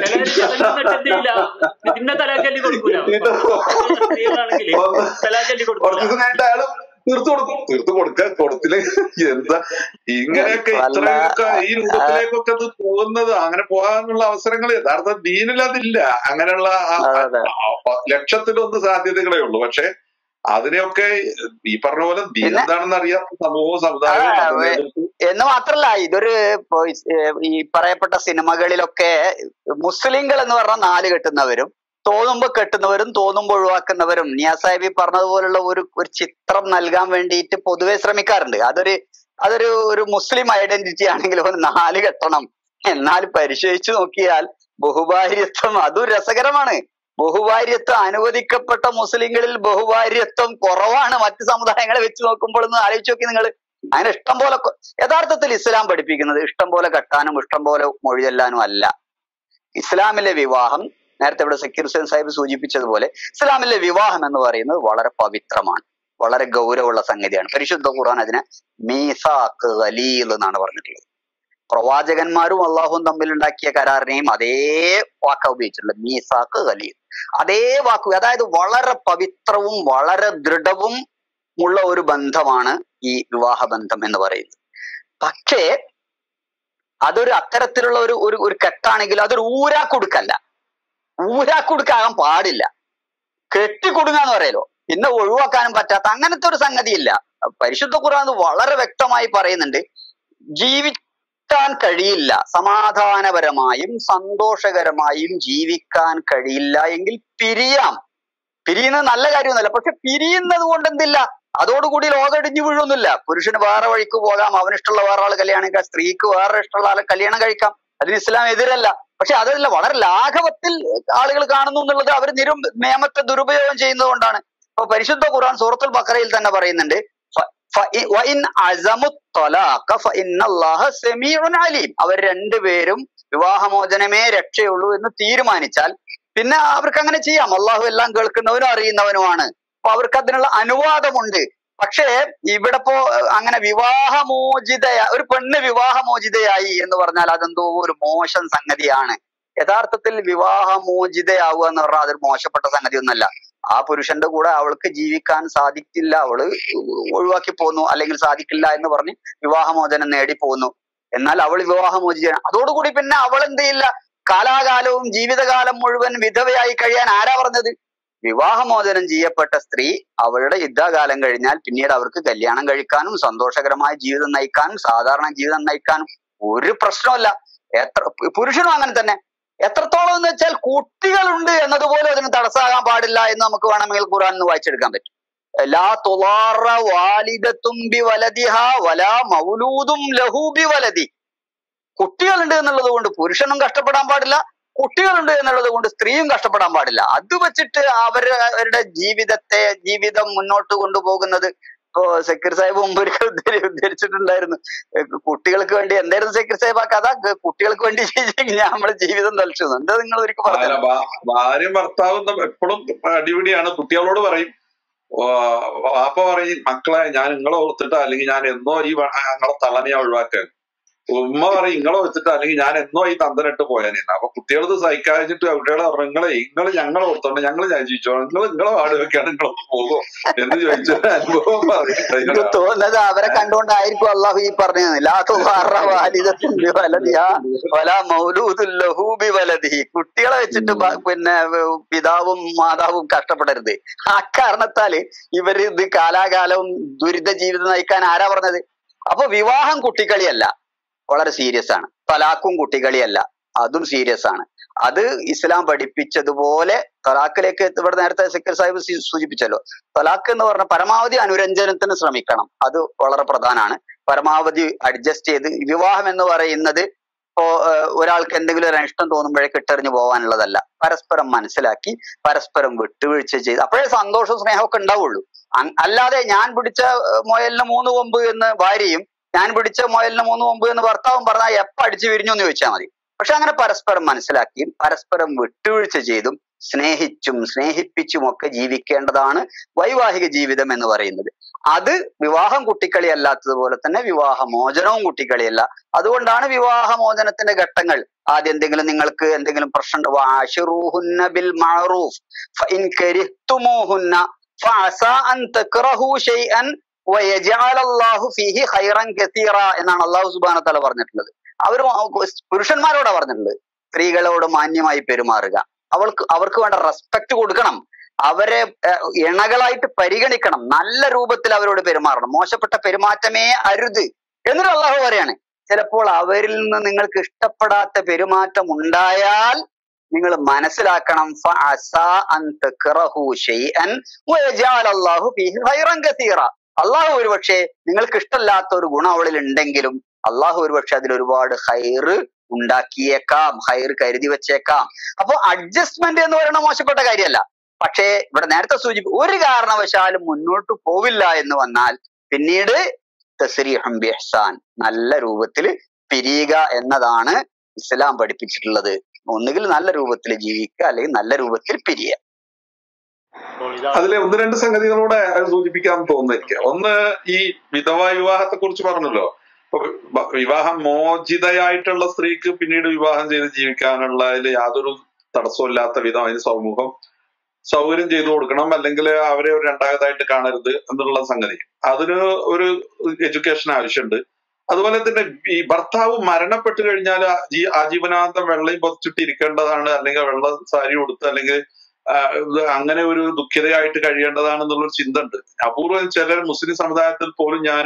A: പിന്നെ തലാക്കല്ലി കൊടുക്കൂല സ്ത്രീകളാണെങ്കിൽ
C: ഒന്ന്
A: തലാക്കല്ലി
C: കുറച്ച്
A: കൊടുക്കൂല
C: ദിവസം കഴിഞ്ഞിട്ട് അയാള് തീർത്തു കൊടുക്കും തീർത്തു കൊടുക്ക കൊടുത്തില്ല എന്താ ഇങ്ങനെയൊക്കെ
B: വല്ല-
C: ഇത്രയൊക്കെ ഈ രൂപത്തിലേക്കൊക്കെ അത് പോകുന്നത് അങ്ങനെ പോകാനുള്ള അവസരങ്ങൾ യഥാർത്ഥ ദീനിൽ അതില്ല അങ്ങനെയുള്ള ആ-
B: അതെ, അതെ.
C: ആ- ആ ലക്ഷത്തിലൊന്ന് സാധ്യതകളേ ഉള്ളൂ പക്ഷെ അതിനെയൊക്കെ ഈ പറഞ്ഞ പോലെ ദീൻ
B: പിന്നെ-
C: എന്താണെന്ന് അറിയാത്ത സമൂഹവും സമുദായവും
B: ആ,
C: മത
B: വേ-
C: നേതൃത്വവും
B: എന്ന് മാത്രല്ല ഇതൊരു ഇപ്പൊ ഇസ്- ഏഹ് ഈ പറയപ്പെട്ട സിനിമകളിലൊക്കെ മുസ്ലിങ്ങൾ എന്ന് പറഞ്ഞ നാല് കെട്ടുന്നവരും തോന്നുമ്പോ കെട്ടുന്നവരും തോന്നുമ്പോ ഒഴിവാക്കുന്നവരും നിയാസാഹിബി പറഞ്ഞതുപോലുള്ള ഒരു ഒരു ചിത്രം നൽകാൻ വേണ്ടിയിട്ട് പൊതുവെ ശ്രമിക്കാറുണ്ട് അതൊരു അതൊരു ഒരു മുസ്ലിം ഐഡന്റിറ്റി ആണെങ്കിൽ ഒരു നാല് കെട്ടണം എന്നാൽ പരിശോധിച്ചു നോക്കിയാൽ ബഹുഭാര്യത്വം അതും രസകരമാണ് ബഹുഭാര്യത്വം അനുവദിക്കപ്പെട്ട മുസ്ലിങ്ങളിൽ ബഹുഭാര്യത്വം കുറവാണ് മറ്റു സമുദായങ്ങളെ വെച്ച് നോക്കുമ്പോൾ ഒന്ന് ആലോചിച്ച് നോക്കി നിങ്ങൾ അങ്ങനെ ഇഷ്ടം പോലെ കൊ- യഥാർത്ഥത്തിൽ ഇസ്ലാം പഠിപ്പിക്കുന്നത് ഇഷ്ടം പോലെ കെട്ടാനും ഇഷ്ടം പോലെ മൊഴി ചെല്ലാനും അല്ല ഇസ്ലാമിലെ വിവാഹം നേരത്തെ ഇവിടെ സക്കീർ ഹുസൈൻ സാഹിബ് സൂചിപ്പിച്ചതുപോലെ ഇസ്ലാമിലെ വിവാഹം എന്ന് പറയുന്നത് വളരെ പവിത്രമാണ് വളരെ ഗൗരവമുള്ള സംഗതിയാണ് പരിശുദ്ധ ഖുർആൻ അതിനെ മീസാക്ക് ഖലീൽ എന്നാണ് പറഞ്ഞിട്ടുള്ളത് പ്രവാചകന്മാരും അള്ളാഹുവും തമ്മിൽ ഉണ്ടാക്കിയ കരാറിനെയും അതേ വാക്ക ഉപയോഗിച്ചിട്ടുള്ളത് മീസാക്ക് ഖലീൽ അതേ വാക്ക് അതായത് വളരെ പവിത്രവും വളരെ ദൃഢവും ഉള്ള ഒരു ബന്ധമാണ് ഈ വിവാഹ ബന്ധം എന്ന് പറയുന്നത് പക്ഷേ അതൊരു അത്തരത്തിലുള്ള ഒരു ഒരു ഒരു കെട്ടാണെങ്കിൽ അതൊരു ഊരാക്കുടുക്കല്ല ഊരാക്കുടുക്കാകാൻ പാടില്ല കെട്ടിക്കൊടുങ്ങാന്ന് പറയലോ പിന്നെ ഒഴിവാക്കാനും പറ്റാത്ത അങ്ങനത്തെ ഒരു സംഗതിയില്ല പരിശുദ്ധ ഖുർആൻ അത് വളരെ വ്യക്തമായി പറയുന്നുണ്ട് ജീവിക്കാൻ കഴിയില്ല സമാധാനപരമായും സന്തോഷകരമായും ജീവിക്കാൻ കഴിയില്ല എങ്കിൽ പിരിയാം പിരിയുന്നത് നല്ല കാര്യമൊന്നുമല്ല പക്ഷെ പിരിയുന്നത് കൊണ്ട് എന്തില്ല അതോടുകൂടി ലോകം ഇടിഞ്ഞു വീഴൊന്നുമില്ല പുരുഷന് വേറെ വഴിക്ക് പോകാം അവന് ഇഷ്ടമുള്ള വേറെ ആൾ കല്യാണം കഴിക്കാം സ്ത്രീക്ക് വേറെ ഇഷ്ടമുള്ള ആളെ കല്യാണം കഴിക്കാം അതിന് ഇസ്ലാം എതിരല്ല പക്ഷെ അതല്ല വളരെ ലാഘവത്തിൽ ആളുകൾ കാണുന്നു എന്നുള്ളത് അവർ നിരും നിയമത്തെ ദുരുപയോഗം ചെയ്യുന്നത് കൊണ്ടാണ് ഇപ്പൊ പരിശുദ്ധ ഖുർആൻ സൂറത്തുൽ ബക്കറയിൽ തന്നെ പറയുന്നുണ്ട് ഫ- ഫ- ഇ- വഇൻ അസമു ത്വലാഖ ഫഇന്ന അല്ലാഹ സമീഉൻ അലീം അവർ രണ്ടുപേരും വിവാഹമോചനമേ രക്ഷയുള്ളൂ എന്ന് തീരുമാനിച്ചാൽ പിന്നെ അവർക്ക് അങ്ങനെ ചെയ്യാം അള്ളാഹു എല്ലാം കേൾക്കുന്നവനും അറിയുന്നവനുമാണ് അപ്പൊ അവർക്ക് അതിനുള്ള അനുവാദമുണ്ട് പക്ഷേ ഇവിടെ ഇപ്പോ ഏഹ്, അങ്ങനെ വിവാഹമോചിതയ ഒരു പെണ്ണ് വിവാഹമോചിതയായി എന്ന് പറഞ്ഞാൽ അതെന്തോ ഒരു മോശം സംഗതിയാണ് യഥാർത്ഥത്തിൽ വിവാഹമോചിതയാവുക എന്ന് പറഞ്ഞാൽ അതൊരു മോശപ്പെട്ട സംഗതി ഒന്നല്ല ആ പുരുഷന്റെ കൂടെ അവൾക്ക് ജീവിക്കാൻ സാധിക്കില്ല അവള് ഒഴിവാക്കി പോന്നു അല്ലെങ്കിൽ സാധിക്കില്ല എന്ന് പറഞ്ഞ് വിവാഹമോചനം നേടി പോന്നു എന്നാൽ അവൾ വിവാഹമോചിത അതോടുകൂടി പിന്നെ അവൾ എന്ത് ചെയ്യില്ല കാലാകാലവും ജീവിതകാലം മുഴുവൻ വിധവയായി കഴിയാൻ ആരാ പറഞ്ഞത് വിവാഹമോചനം ചെയ്യപ്പെട്ട സ്ത്രീ അവളുടെ യുദ്ധകാലം കഴിഞ്ഞാൽ പിന്നീട് അവർക്ക് കല്യാണം കഴിക്കാനും സന്തോഷകരമായ ജീവിതം നയിക്കാനും സാധാരണ ജീവിതം നയിക്കാനും ഒരു പ്രശ്നമല്ല എത്ര പുരുഷനും അങ്ങനെ തന്നെ എത്രത്തോളം എന്ന് വെച്ചാൽ കുട്ടികളുണ്ട് എന്നതുപോലും അതിന് തടസ്സമാകാൻ പാടില്ല എന്ന് നമുക്ക് വേണമെങ്കിൽ ഖുറാൻ നിന്ന് വായിച്ചെടുക്കാൻ പറ്റും ലാ തുളാറ വാലിദത്തും ബി വലദിഹ വലാ മൗലൂദും ലഹു ബി വലദി കുട്ടികളുണ്ട് എന്നുള്ളത് കൊണ്ട് പുരുഷനും കഷ്ടപ്പെടാൻ പാടില്ല കുട്ടികളുണ്ട് എന്നുള്ളത് കൊണ്ട് സ്ത്രീയും കഷ്ടപ്പെടാൻ പാടില്ല അത് വെച്ചിട്ട് അവര് അവരുടെ ജീവിതത്തെ ജീവിതം മുന്നോട്ട് കൊണ്ടുപോകുന്നത് ഇപ്പോ സക്കീർ സാഹിബ് മുമ്പ് ഒരിക്കൽ ഉദ്ധരി- ഉദ്ധരിച്ചിട്ടുണ്ടായിരുന്നു ഏഹ് കുട്ടികൾക്ക് വേണ്ടി എന്തായിരുന്നു സക്കീർ സാഹിബ് ആ കഥ ക- കുട്ടികൾക്ക് വേണ്ടി ഞാൻ നമ്മുടെ ജീവിതം തളിച്ചു എന്താ നിങ്ങൾ ഒരിക്കൽ
C: അല്ല
B: പറഞ്ഞത്
C: ഭാ- ഭാര്യയും ഭർത്താവും തമ്മിൽ എപ്പോഴും അടിപിടിയാണ് കുട്ടികളോട് പറയും ഓ, വാപ്പ പറയും മക്കളെ ഞാൻ നിങ്ങളെ ഓർത്തിട്ട് അല്ലെങ്കിൽ ഞാൻ എന്നോ ഈ വ- ആ, നിങ്ങളെ തള്ളനെ ഒഴിവാക്കാൻ ഉമ്മ പറയും നിങ്ങളെ വെച്ചിട്ട് അല്ലെങ്കിൽ ഞാൻ എന്നോ ഈ തന്തനിട്ട് പോയാനെ അപ്പൊ കുട്ടികളത് സഹിക്കാതിട്ട് കുട്ടികളെ പറഞ്ഞു നിങ്ങളെ നിങ്ങള് ഞങ്ങളെ ഓർത്തോണ്ട് ഞങ്ങൾ ഞാൻ ജീവിച്ചോ നിങ്ങൾ നിങ്ങളെ വാട് വെക്കാണ് നിങ്ങൾ പോകുമോ എന്ന് ചോദിച്ച അനുഭവം
B: എനിക്ക്
C: പറയുന്നത്
B: തോന്നുന്നത് അവരെ കണ്ടുകൊണ്ടായിരിക്കും അള്ളാഹു ഈ പറഞ്ഞത് ലാ തുളാറ വാലിദത്തും ബി വലദിഹ വലാ മൗലൂദുൻ ലഹു ബി വലദിഹി കുട്ടികളെ വെച്ചിട്ട് ബ- പിന്നെ വ- പിതാവും മാതാവും കഷ്ടപ്പെടരുത് ആ കാരണത്താല് ഇവര് ഇത് കാലാകാലവും ദുരിത ജീവിതം നയിക്കാൻ ആരാ പറഞ്ഞത് അപ്പൊ വിവാഹം കുട്ടിക്കളിയല്ല വളരെ സീരിയസ് ആണ് തലാഖും കുട്ടികളിയല്ല അതും സീരിയസ് ആണ് അത് ഇസ്ലാം പഠിപ്പിച്ചതുപോലെ തലാഖിലേക്ക് എത്തി- ഇവിടെ നേരത്തെ സെക്രട്ടറി സാഹിബ് സി- സൂചിപ്പിച്ചല്ലോ തലാഖ് എന്ന് പറഞ്ഞ പരമാവധി അനുരഞ്ജനത്തിന് ശ്രമിക്കണം അത് വളരെ പ്രധാനമാണ് പരമാവധി അഡ്ജസ്റ്റ് ചെയ്ത് വിവാഹം എന്ന് പറയുന്നത് ഇപ്പോ ഏഹ്, ഒരാൾക്ക് എന്തെങ്കിലും ഒരു അനിഷ്ടം തോന്നുമ്പോഴേക്ക് ഇട്ടെറിഞ്ഞു പോകാനുള്ളതല്ല പരസ്പരം മനസ്സിലാക്കി പരസ്പരം വിട്ടുവീഴ്ച ചെയ്ത് അപ്പോഴേ സന്തോഷവും സ്നേഹമൊക്കെ ഉണ്ടാവുള്ളൂ അങ്- അല്ലാതെ ഞാൻ പിടിച്ച ഏഹ്, മുയലിന് മൂന്ന് കൊമ്പ് എന്ന് ഭാര്യയും ഞാൻ പിടിച്ച മുയലിന് മൂന്ന് കൊമ്പ് എന്ന് ഭർത്താവും പറഞ്ഞാൽ എപ്പ അടിച്ചു വിരിഞ്ഞു എന്ന് ചോദിച്ചാൽ മതി പക്ഷെ അങ്ങനെ പരസ്പരം മനസ്സിലാക്കിയും പരസ്പരം വിട്ടുവീഴ്ച ചെയ്തും സ്നേഹിച്ചും സ്നേഹിപ്പിച്ചും ഒക്കെ ജീവിക്കേണ്ടതാണ് വൈവാഹിക ജീവിതം എന്ന് പറയുന്നത് അത് വിവാഹം കുട്ടിക്കളി അല്ലാത്തതുപോലെ തന്നെ വിവാഹമോചനവും കുട്ടിക്കളിയല്ല അതുകൊണ്ടാണ് വിവാഹമോചനത്തിന്റെ ഘട്ടങ്ങൾ ആദ്യം എന്തെങ്കിലും നിങ്ങൾക്ക് എന്തെങ്കിലും പ്രശ്നം വാശിറൂഹുന്ന ബിൽ മഅറൂഫ് ഫഇൻ കരിഹ്തുമൂഹുന്ന ഫഅസാ അൻ തക്റഹു ശൈഅൻ വയജഅല അല്ലാഹു ഫീഹി ഖൈറൻ കസീറ എന്നാണ് അല്ലാഹു സുബ്ഹാനഹു വതആല പറഞ്ഞിട്ടുള്ളത് അവർ പുരുഷന്മാരോടാ പറഞ്ഞിട്ടുള്ളത് സ്ത്രീകളോട് മാന്യമായി പെരുമാറുക അവൾക്ക് അവർക്ക് വേണ്ട റെസ്പെക്ട് കൊടുക്കണം അവരെ ഏഹ്, ഇണകളായിട്ട് പരിഗണിക്കണം നല്ല രൂപത്തിൽ അവരോട് പെരുമാറണം മോശപ്പെട്ട പെരുമാറ്റമേ അരുത് എന്നിട്ട് അള്ളാഹു പറയാണ് ചിലപ്പോൾ അവരിൽ നിന്ന് നിങ്ങൾക്ക് ഇഷ്ടപ്പെടാത്ത പെരുമാറ്റം ഉണ്ടായാൽ നിങ്ങൾ മനസ്സിലാക്കണം ഫഅസാ അൻ തക്റഹു ശൈഅൻ വയജഅല അല്ലാഹു ഫീഹി ഖൈറൻ കസീറ അള്ളാഹു ഒരുപക്ഷെ നിങ്ങൾക്ക് ഇഷ്ടമില്ലാത്ത ഒരു ഗുണം അവളിൽ ഉണ്ടെങ്കിലും അള്ളാഹു ഒരുപക്ഷെ അതിൽ ഒരുപാട് ഹൈറ് ഉണ്ടാക്കിയേക്കാം ഹൈർ കരുതി വെച്ചേക്കാം അപ്പൊ അഡ്ജസ്റ്റ്മെന്റ് എന്ന് പറയുന്നത് മോശപ്പെട്ട കാര്യമല്ല പക്ഷേ ഇവിടെ നേരത്തെ സൂചിപ്പി ഒരു കാരണവശാലും മുന്നോട്ട് പോവില്ല എന്ന് വന്നാൽ പിന്നീട് തസ്രീഹം ബിഹ്സാൻ നല്ല രൂപത്തിൽ പിരിയുക എന്നതാണ് ഇസ്ലാം പഠിപ്പിച്ചിട്ടുള്ളത് ഒന്നുകിൽ നല്ല രൂപത്തിൽ ജീവിക്കുക അല്ലെങ്കിൽ നല്ല രൂപത്തിൽ പിരിയുക
A: അപ്പോൾ ഇതാ
C: അതിലെ ഒന്ന് രണ്ട് സംഗതികളൂടെ അത് സൂചിപ്പിക്കാൻ തോന്നുന്നിരിക്കുക ഒന്ന് ഈ വിധവാ വിവാഹത്തെ കുറിച്ച് പറഞ്ഞല്ലോ ഇപ്പൊ വ- വിവാഹം മോചിതയായിട്ടുള്ള സ്ത്രീക്ക് പിന്നീട് വിവാഹം ചെയ്ത് ജീവിക്കാനുള്ള അതിൽ യാതൊരു തടസ്സമില്ലാത്ത വിധം അതിന് സമൂഹം സൗകര്യം ചെയ്തു കൊടുക്കണം അല്ലെങ്കിൽ അവരെ ഒരു രണ്ടാമതായിട്ട് കാണരുത് എന്നുള്ള സംഗതി അതിന് ഒരു എഡ്യൂക്കേഷൻ ആവശ്യമുണ്ട് അതുപോലെ തന്നെ ഈ ഭർത്താവ് മരണപ്പെട്ടു കഴിഞ്ഞാൽ ആജീവനാന്തം വെള്ളയും പൊതിച്ചിട്ട് ഇരിക്കേണ്ടതാണ് അല്ലെങ്കിൽ വെള്ള സാരി ഉടുത്ത് അല്ലെങ്കിൽ ആ, ഇത് അങ്ങനെ ഒരു ദുഃഖിതയായിട്ട് കഴിയേണ്ടതാണെന്നുള്ളൊരു ചിന്ത ഉണ്ട് അപൂർവം ചിലർ മുസ്ലിം സമുദായത്തിൽ പോലും ഞാൻ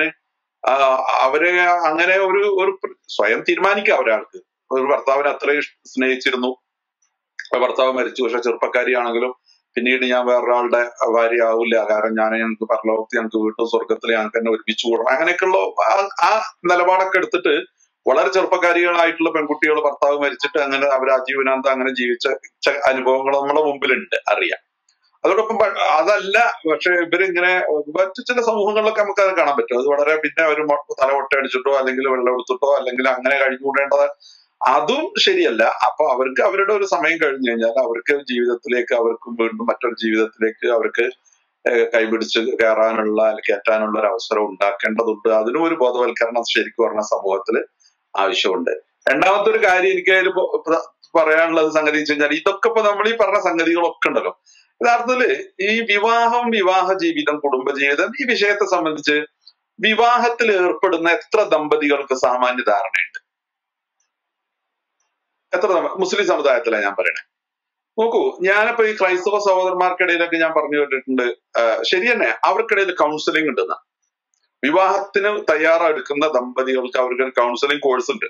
C: അവരെ അങ്ങനെ ഒരു ഒരു പ്ര- സ്വയം തീരുമാനിക്കാം ഒരാൾക്ക് ഒരു ഭർത്താവിനെ അത്രയും ഇഷ്- സ്നേഹിച്ചിരുന്നു ആ ഭർത്താവ് മരിച്ചു പക്ഷെ ചെറുപ്പക്കാരിയാണെങ്കിലും പിന്നീട് ഞാൻ വേറൊരാളുടെ ഭാര്യ ആവില്ല കാരണം ഞാൻ ഞങ്ങൾക്ക് പരലോകത്ത് ഞങ്ങൾക്ക് വീട്ടും സ്വർഗത്തിൽ ഞങ്ങൾക്ക് തന്നെ ഒരുമിച്ച് കൂടണം അങ്ങനെയൊക്കെയുള്ള ആ- ആ നിലപാടൊക്കെ എടുത്തിട്ട് വളരെ ചെറുപ്പക്കാരികളായിട്ടുള്ള പെൺകുട്ടികൾ ഭർത്താവ് മരിച്ചിട്ട് അങ്ങനെ അവർ ആജീവനാന്തം അങ്ങനെ ജീവിച്ച ച- അനുഭവങ്ങൾ നമ്മുടെ മുമ്പിലുണ്ട് അറിയാം അതോടൊപ്പം പ- അതല്ല പക്ഷെ ഇവരിങ്ങനെ മറ്റു ചില സമൂഹങ്ങളിലൊക്കെ നമുക്ക് അത് കാണാൻ പറ്റും അത് വളരെ പിന്നെ അവർ തല ഒട്ടയടിച്ചിട്ടോ അല്ലെങ്കിൽ വെള്ളം എടുത്തിട്ടോ അല്ലെങ്കിൽ അങ്ങനെ കഴിഞ്ഞുകൂടേണ്ടത് അതും ശരിയല്ല അപ്പൊ അവർക്ക് അവരുടെ ഒരു സമയം കഴിഞ്ഞു കഴിഞ്ഞാൽ അവർക്ക് ജീവിതത്തിലേക്ക് അവർക്ക് വീണ്ടും മറ്റൊരു ജീവിതത്തിലേക്ക് അവർക്ക് ഏഹ് കൈപിടിച്ച് കയറാനുള്ള അല്ലെങ്കിൽ കയറ്റാനുള്ള ഒരു അവസരം ഉണ്ടാക്കേണ്ടതുണ്ട് അതിനും ഒരു ബോധവൽക്കരണം ശരിക്കും പറഞ്ഞ സമൂഹത്തിൽ ആവശ്യമുണ്ട് രണ്ടാമത്തെ ഒരു കാര്യം എനിക്ക് അതിൽ പറയാനുള്ളത് സംഗതി വെച്ച് കഴിഞ്ഞാൽ ഇതൊക്കെ ഇപ്പൊ നമ്മൾ ഈ പറഞ്ഞ സംഗതികളൊക്കെ ഉണ്ടല്ലോ യഥാർത്ഥത്തില് ഈ വിവാഹം വിവാഹ ജീവിതം കുടുംബജീവിതം ഈ വിഷയത്തെ സംബന്ധിച്ച് വിവാഹത്തിൽ ഏർപ്പെടുന്ന എത്ര ദമ്പതികൾക്ക് സാമാന്യ ധാരണയുണ്ട് എത്ര ദമ്പ- മുസ്ലിം സമുദായത്തിലാണ് ഞാൻ പറയണേ നോക്കൂ ഞാനിപ്പോ ഈ ക്രൈസ്തവ സഹോദരന്മാർക്കിടയിലൊക്കെ ഞാൻ പറഞ്ഞു കേട്ടിട്ടുണ്ട് ആ, ശരി തന്നെ അവർക്കിടയിൽ കൗൺസിലിംഗ് ഉണ്ടെന്ന് വിവാഹത്തിന് തയ്യാറെടുക്കുന്ന ദമ്പതികൾക്ക് അവർക്ക് ഒരു കൗൺസിലിംഗ് കോഴ്സ് ഉണ്ട്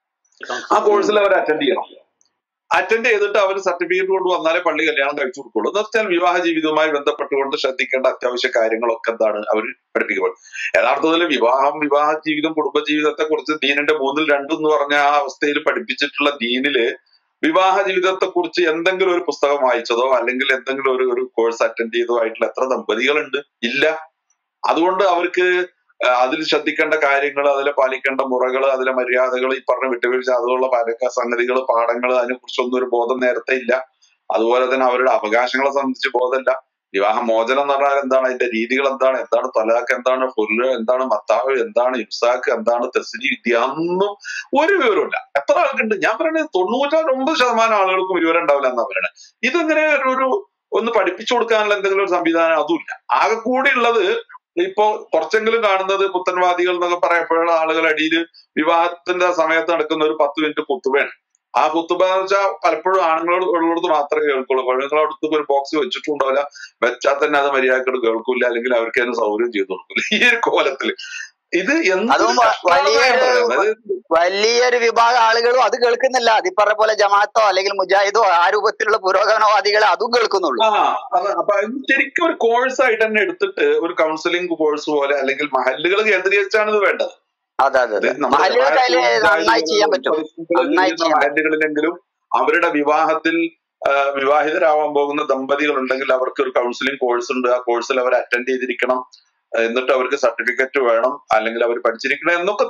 C: ആ കോഴ്സിൽ അവർ അറ്റൻഡ് ചെയ്യണം അറ്റൻഡ് ചെയ്തിട്ട് അവർ സർട്ടിഫിക്കറ്റ് കൊണ്ട് വന്നാലേ പള്ളി കല്യാണം കഴിച്ചു കൊടുക്കുള്ളൂ എന്ന് വെച്ചാൽ വിവാഹ ജീവിതവുമായി ബന്ധപ്പെട്ടുകൊണ്ട് ശ്രദ്ധിക്കേണ്ട അത്യാവശ്യ കാര്യങ്ങളൊക്കെ എന്താണ് അവർ പഠിപ്പിക്കപ്പെടും യഥാർത്ഥത്തിൽ വിവാഹം വിവാഹ ജീവിതം കുടുംബജീവിതത്തെ കുറിച്ച് ദീനിന്റെ മൂന്നിൽ രണ്ടും എന്ന് പറഞ്ഞ ആ അവസ്ഥയിൽ പഠിപ്പിച്ചിട്ടുള്ള ദീനില് വിവാഹ ജീവിതത്തെ കുറിച്ച് എന്തെങ്കിലും ഒരു പുസ്തകം വായിച്ചതോ അല്ലെങ്കിൽ എന്തെങ്കിലും ഒരു ഒരു കോഴ്സ് അറ്റൻഡ് ചെയ്തോ ആയിട്ടുള്ള എത്ര ദമ്പതികളുണ്ട് ഇല്ല അതുകൊണ്ട് അവർക്ക് ആ, അതിൽ ശ്രദ്ധിക്കേണ്ട കാര്യങ്ങൾ അതിൽ പാലിക്കേണ്ട മുറകൾ അതിലെ മര്യാദകൾ ഈ പറഞ്ഞ വിട്ടുവീഴ്ച അതുള്ള പല സംഗതികൾ പാഠങ്ങൾ അതിനെക്കുറിച്ചൊന്നും ഒരു ബോധം നേരത്തെ ഇല്ല അതുപോലെ തന്നെ അവരുടെ അവകാശങ്ങളെ സംബന്ധിച്ച് ബോധമില്ല വിവാഹ മോചനം എന്ന് പറഞ്ഞാൽ എന്താണ് അതിന്റെ രീതികൾ എന്താണ് എന്താണ് തലാഖ് എന്താണ് ഫുല്ല് എന്താണ് മത്താവ് എന്താണ് ഇംസാക്ക് എന്താണ് തെസ്ലി ഇതൊന്നും ഒരു വിവരമില്ല എത്ര ആൾക്കുണ്ട് ഞാൻ പറയുന്നത് തൊണ്ണൂറ്റൊമ്പത് ശതമാനം ആളുകൾക്കും വിവരം ഉണ്ടാവില്ല എന്നാ പറയണത് ഇതിങ്ങനെ ഒരു ഒരു ഒന്ന് പഠിപ്പിച്ചു കൊടുക്കാനുള്ള എന്തെങ്കിലും ഒരു സംവിധാനം അതുമില്ല ആകെ കൂടി ഉള്ളത് ഇപ്പോ കുറച്ചെങ്കിലും കാണുന്നത് പുത്തൻവാദികൾ എന്നൊക്കെ പറയപ്പോഴുള്ള ആളുകൾ അടിയിൽ വിവാഹത്തിന്റെ സമയത്ത് നടക്കുന്ന ഒരു പത്ത് മിനിറ്റ് കുത്തുബയാണ് ആ കുത്തുബ എന്ന് വെച്ചാൽ പലപ്പോഴും ആണുങ്ങളോട് ഉള്ളിടത്ത് മാത്രമേ കേൾക്കുള്ളൂ പെണ്ണുങ്ങളടുത്ത് ഒരു ബോക്സ് വെച്ചിട്ടുണ്ടാവില്ല വെച്ചാൽ തന്നെ അത് മര്യാദക്കോട് കേൾക്കൂല അല്ലെങ്കിൽ അവർക്ക് അതിന് സൗകര്യം ചെയ്തു കൊടുക്കില്ല ഈ ഒരു കോലത്തില് ഇത് എന്തൊരു
B: അതും വ-
C: കഷ്ടമാണെന്നാ ഞാൻ
B: വലിയൊരു
C: പറയുന്നത് അത്
B: വലിയൊരു വിഭാഗം ആളുകളും അത് കേൾക്കുന്നില്ല അത് ഈ പറഞ്ഞ പോലെ ജമാഅത്തോ അല്ലെങ്കിൽ മുജാഹിദോ ആ രൂപത്തിലുള്ള പുരോഗമനവാദികളെ അതും കേൾക്കുന്നുള്ളൂ
C: ആ അത് അപ്പൊ അത് ശരിക്കും ഒരു കോഴ്സ് ആയിട്ട് തന്നെ എടുത്തിട്ട് ഒരു കൗൺസിലിംഗ് കോഴ്സ് പോലെ അല്ലെങ്കിൽ മഹല്ലുകൾ കേന്ദ്രീകരിച്ചാണ് ഇത് വേണ്ടത്
B: അതെ അതെ
C: ഇത്
B: അതെ
C: നമ്മുടെ
B: മഹല്ലുകൾക്ക് അതിൽ
C: ജമാഅത്തും
B: നന്നായി ചെയ്യാൻ പറ്റും
C: പരിസ്ഥിതികളും
B: നന്നായി
C: ചെയ്യുന്ന
B: ചെയ്യാൻ പറ്റും
C: മഹല്ലുകളിലെങ്കിലും അവരുടെ വിവാഹത്തിൽ ആ, വിവാഹിതരാവാൻ പോകുന്ന ദമ്പതികൾ ഉണ്ടെങ്കിൽ അവർക്ക് ഒരു കൗൺസിലിംഗ് കോഴ്സ് ഉണ്ട് ആ കോഴ്സിൽ അവർ അറ്റൻഡ് ചെയ്തിരിക്കണം എന്നിട്ട് അവർക്ക് സർട്ടിഫിക്കറ്റ് വേണം അല്ലെങ്കിൽ അവർ പഠിച്ചിരിക്കണം എന്നൊക്കെ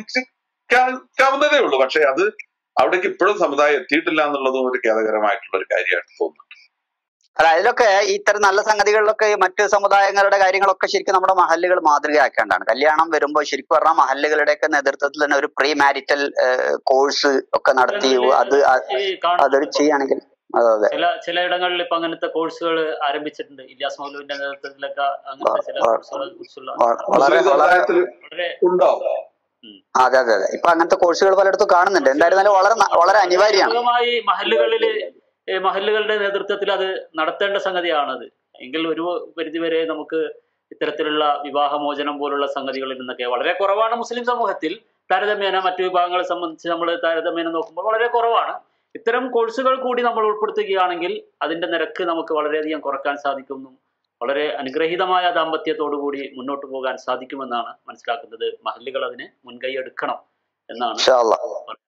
C: തീരുമാനിക്കാവുന്നതേ ഉള്ളൂ പക്ഷെ അത് അവിടേക്ക് ഇപ്പോഴും സമുദായം എത്തിയിട്ടില്ല എന്നുള്ളതും ഒരു ഖേദകരമായിട്ടുള്ള ഒരു കാര്യമായിട്ട് തോന്നുന്നു
B: അല്ല അതിലൊക്കെ ഇത്തരം നല്ല സംഗതികളിലൊക്കെ ഈ മറ്റ് സമുദായങ്ങളുടെ കാര്യങ്ങളൊക്കെ ശരിക്കും നമ്മുടെ മഹല്ലുകൾ മാതൃകയാക്കേണ്ടതാണ് കല്യാണം വരുമ്പോൾ ശരിക്കും പറഞ്ഞാൽ മഹല്ലുകളുടെയൊക്കെ നേതൃത്വത്തിൽ തന്നെ ഒരു പ്രീ മാരിറ്റൽ കോഴ്സ് ഒക്കെ നടത്തി അത് അ-
A: ഈ
B: അതൊരു
A: കാണുന്നുണ്ട് ഇപ്പൊ.
B: ചെയ്യുകയാണെങ്കിൽ അതെ അതെ
A: ചില ചിലയിടങ്ങളിൽ ഇപ്പൊ അങ്ങനത്തെ കോഴ്സുകൾ ആരംഭിച്ചിട്ടുണ്ട് ഇല്ലാസ് മൗലുവിന്റെ നേതൃത്വത്തിലൊക്കെ അങ്ങനത്തെ ചില
B: വ-
A: കോഴ്സുകളെ കുറിച്ചുള്ള
B: വ- വളരെ
C: മുസ്ലിം
B: വളരെ
C: സമുദായത്തിൽ
A: വളരെ
C: ഉണ്ടാവും
A: ഉം.
B: അതെ അതെ അതെ ഇപ്പൊ അങ്ങനത്തെ കോഴ്സുകൾ പലയിടത്തും കാണുന്നുണ്ട് എന്തായിരുന്നാലും വളരെ ന- വളരെ അനിവാര്യമാണ്
A: വ്യാപകമായി മഹല്ലുകളില് ഏ, മഹല്ലുകളുടെ നേതൃത്വത്തിൽ അത് നടത്തേണ്ട സംഗതിയാണത് എങ്കിൽ ഒരു പരിധിവരെ നമുക്ക് ഇത്തരത്തിലുള്ള വിവാഹമോചനം പോലുള്ള സംഗതികളിൽ നിന്നൊക്കെ വളരെ കുറവാണ് മുസ്ലിം സമൂഹത്തിൽ താരതമ്യേന മറ്റു വിഭാഗങ്ങളെ സംബന്ധിച്ച് നമ്മൾ താരതമ്യേന നോക്കുമ്പോൾ വളരെ കുറവാണ് ഇത്തരം കോഴ്സുകൾ കൂടി നമ്മൾ ഉൾപ്പെടുത്തുകയാണെങ്കിൽ അതിന്റെ നിരക്ക് നമുക്ക് വളരെയധികം കുറക്കാൻ സാധിക്കുന്നു വളരെ അനുഗ്രഹീതമായ ദാമ്പത്യത്തോടു കൂടി മുന്നോട്ട് പോകാൻ സാധിക്കുമെന്നാണ് മനസ്സിലാക്കുന്നത് മഹല്ലുകൾ അതിന് മുൻകൈ എടുക്കണം എന്നാണ്
B: ഇൻഷാ അള്ളാ.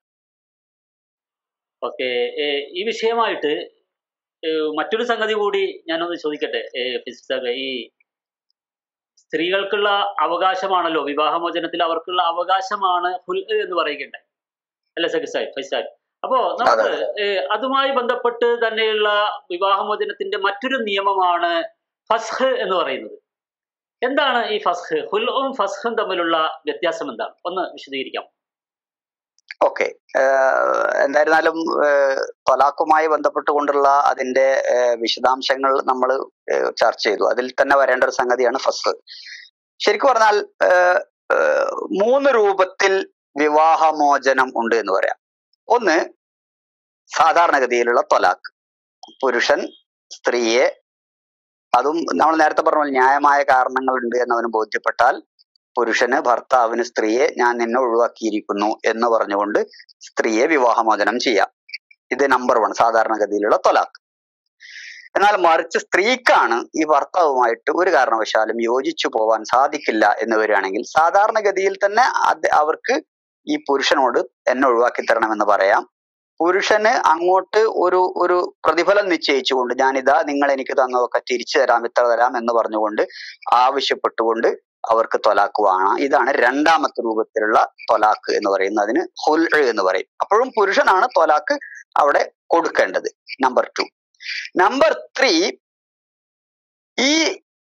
A: ഓക്കെ ഈ വിഷയമായിട്ട് ഏ, മറ്റൊരു സംഗതി കൂടി ഞാനൊന്ന് ചോദിക്കട്ടെ ഏ, ഫിസിക്സ് സാബേ, ഈ സ്ത്രീകൾക്കുള്ള അവകാശമാണല്ലോ വിവാഹമോചനത്തിൽ അവർക്കുള്ള അവകാശമാണ് ഹുൽ എന്ന് പറയുകയുണ്ടായി അല്ലെ സഖിസാബ് ഫൈസാബ് അപ്പോ നമുക്ക് ഏ, അതുമായി ബന്ധപ്പെട്ട് തന്നെയുള്ള വിവാഹമോചനത്തിന്റെ മറ്റൊരു നിയമമാണ് ഫസ്ഹ് എന്ന് പറയുന്നത് എന്താണ് ഈ ഫസ്ഹ് ഹുൽഉം ഫസ്ഹും തമ്മിലുള്ള വ്യത്യാസം എന്താണ് ഒന്ന് വിശദീകരിക്കാം
B: ഓക്കെ എന്തായിരുന്നാലും ഏഹ്, തൊലാഖുമായി ബന്ധപ്പെട്ടുകൊണ്ടുള്ള അതിന്റെ ഏഹ്, വിശദാംശങ്ങൾ നമ്മൾ ചർച്ച ചെയ്തു അതിൽ തന്നെ വരേണ്ട ഒരു സംഗതിയാണ് ഫസ്റ്റ് ശരിക്കും പറഞ്ഞാൽ ഏഹ്, ഏഹ്, മൂന്ന് രൂപത്തിൽ വിവാഹമോചനം ഉണ്ട് എന്ന് പറയാം ഒന്ന് സാധാരണഗതിയിലുള്ള തൊലാഖ് പുരുഷൻ സ്ത്രീയെ അതും നമ്മൾ നേരത്തെ പറഞ്ഞ പോലെ ന്യായമായ കാരണങ്ങളുണ്ട് എന്ന് അവന് ബോധ്യപ്പെട്ടാൽ പുരുഷന് ഭർത്താവിന് സ്ത്രീയെ ഞാൻ നിന്നെ ഒഴിവാക്കിയിരിക്കുന്നു എന്ന് പറഞ്ഞുകൊണ്ട് സ്ത്രീയെ വിവാഹമോചനം ചെയ്യാം ഇത് നമ്പർ വൺ സാധാരണഗതിയിലുള്ള തൊലാഖ് എന്നാൽ മറിച്ച് സ്ത്രീക്കാണ് ഈ ഭർത്താവുമായിട്ട് ഒരു കാരണവശാലും യോജിച്ചു പോവാൻ സാധിക്കില്ല എന്ന് വരികയാണെങ്കിൽ സാധാരണഗതിയിൽ തന്നെ അത് അവർക്ക് ഈ പുരുഷനോട് എന്നെ ഒഴിവാക്കി തരണമെന്ന് പറയാം പുരുഷന് അങ്ങോട്ട് ഒരു ഒരു പ്രതിഫലം നിശ്ചയിച്ചുകൊണ്ട് ഞാനിതാ നിങ്ങൾ എനിക്ക് തന്നതൊക്കെ തിരിച്ചു തരാം ഇത്ര തരാം എന്ന് പറഞ്ഞുകൊണ്ട് ആവശ്യപ്പെട്ടുകൊണ്ട് അവർക്ക് തൊലാക്ക് വാങ്ങാം ഇതാണ് രണ്ടാമത്തെ രൂപത്തിലുള്ള തൊലാക്ക് എന്ന് പറയുന്നത് അതിന് ഹുൽ എന്ന് പറയും അപ്പോഴും പുരുഷനാണ് തൊലാക്ക് അവിടെ കൊടുക്കേണ്ടത് നമ്പർ ടു നമ്പർ ത്രീ ഈ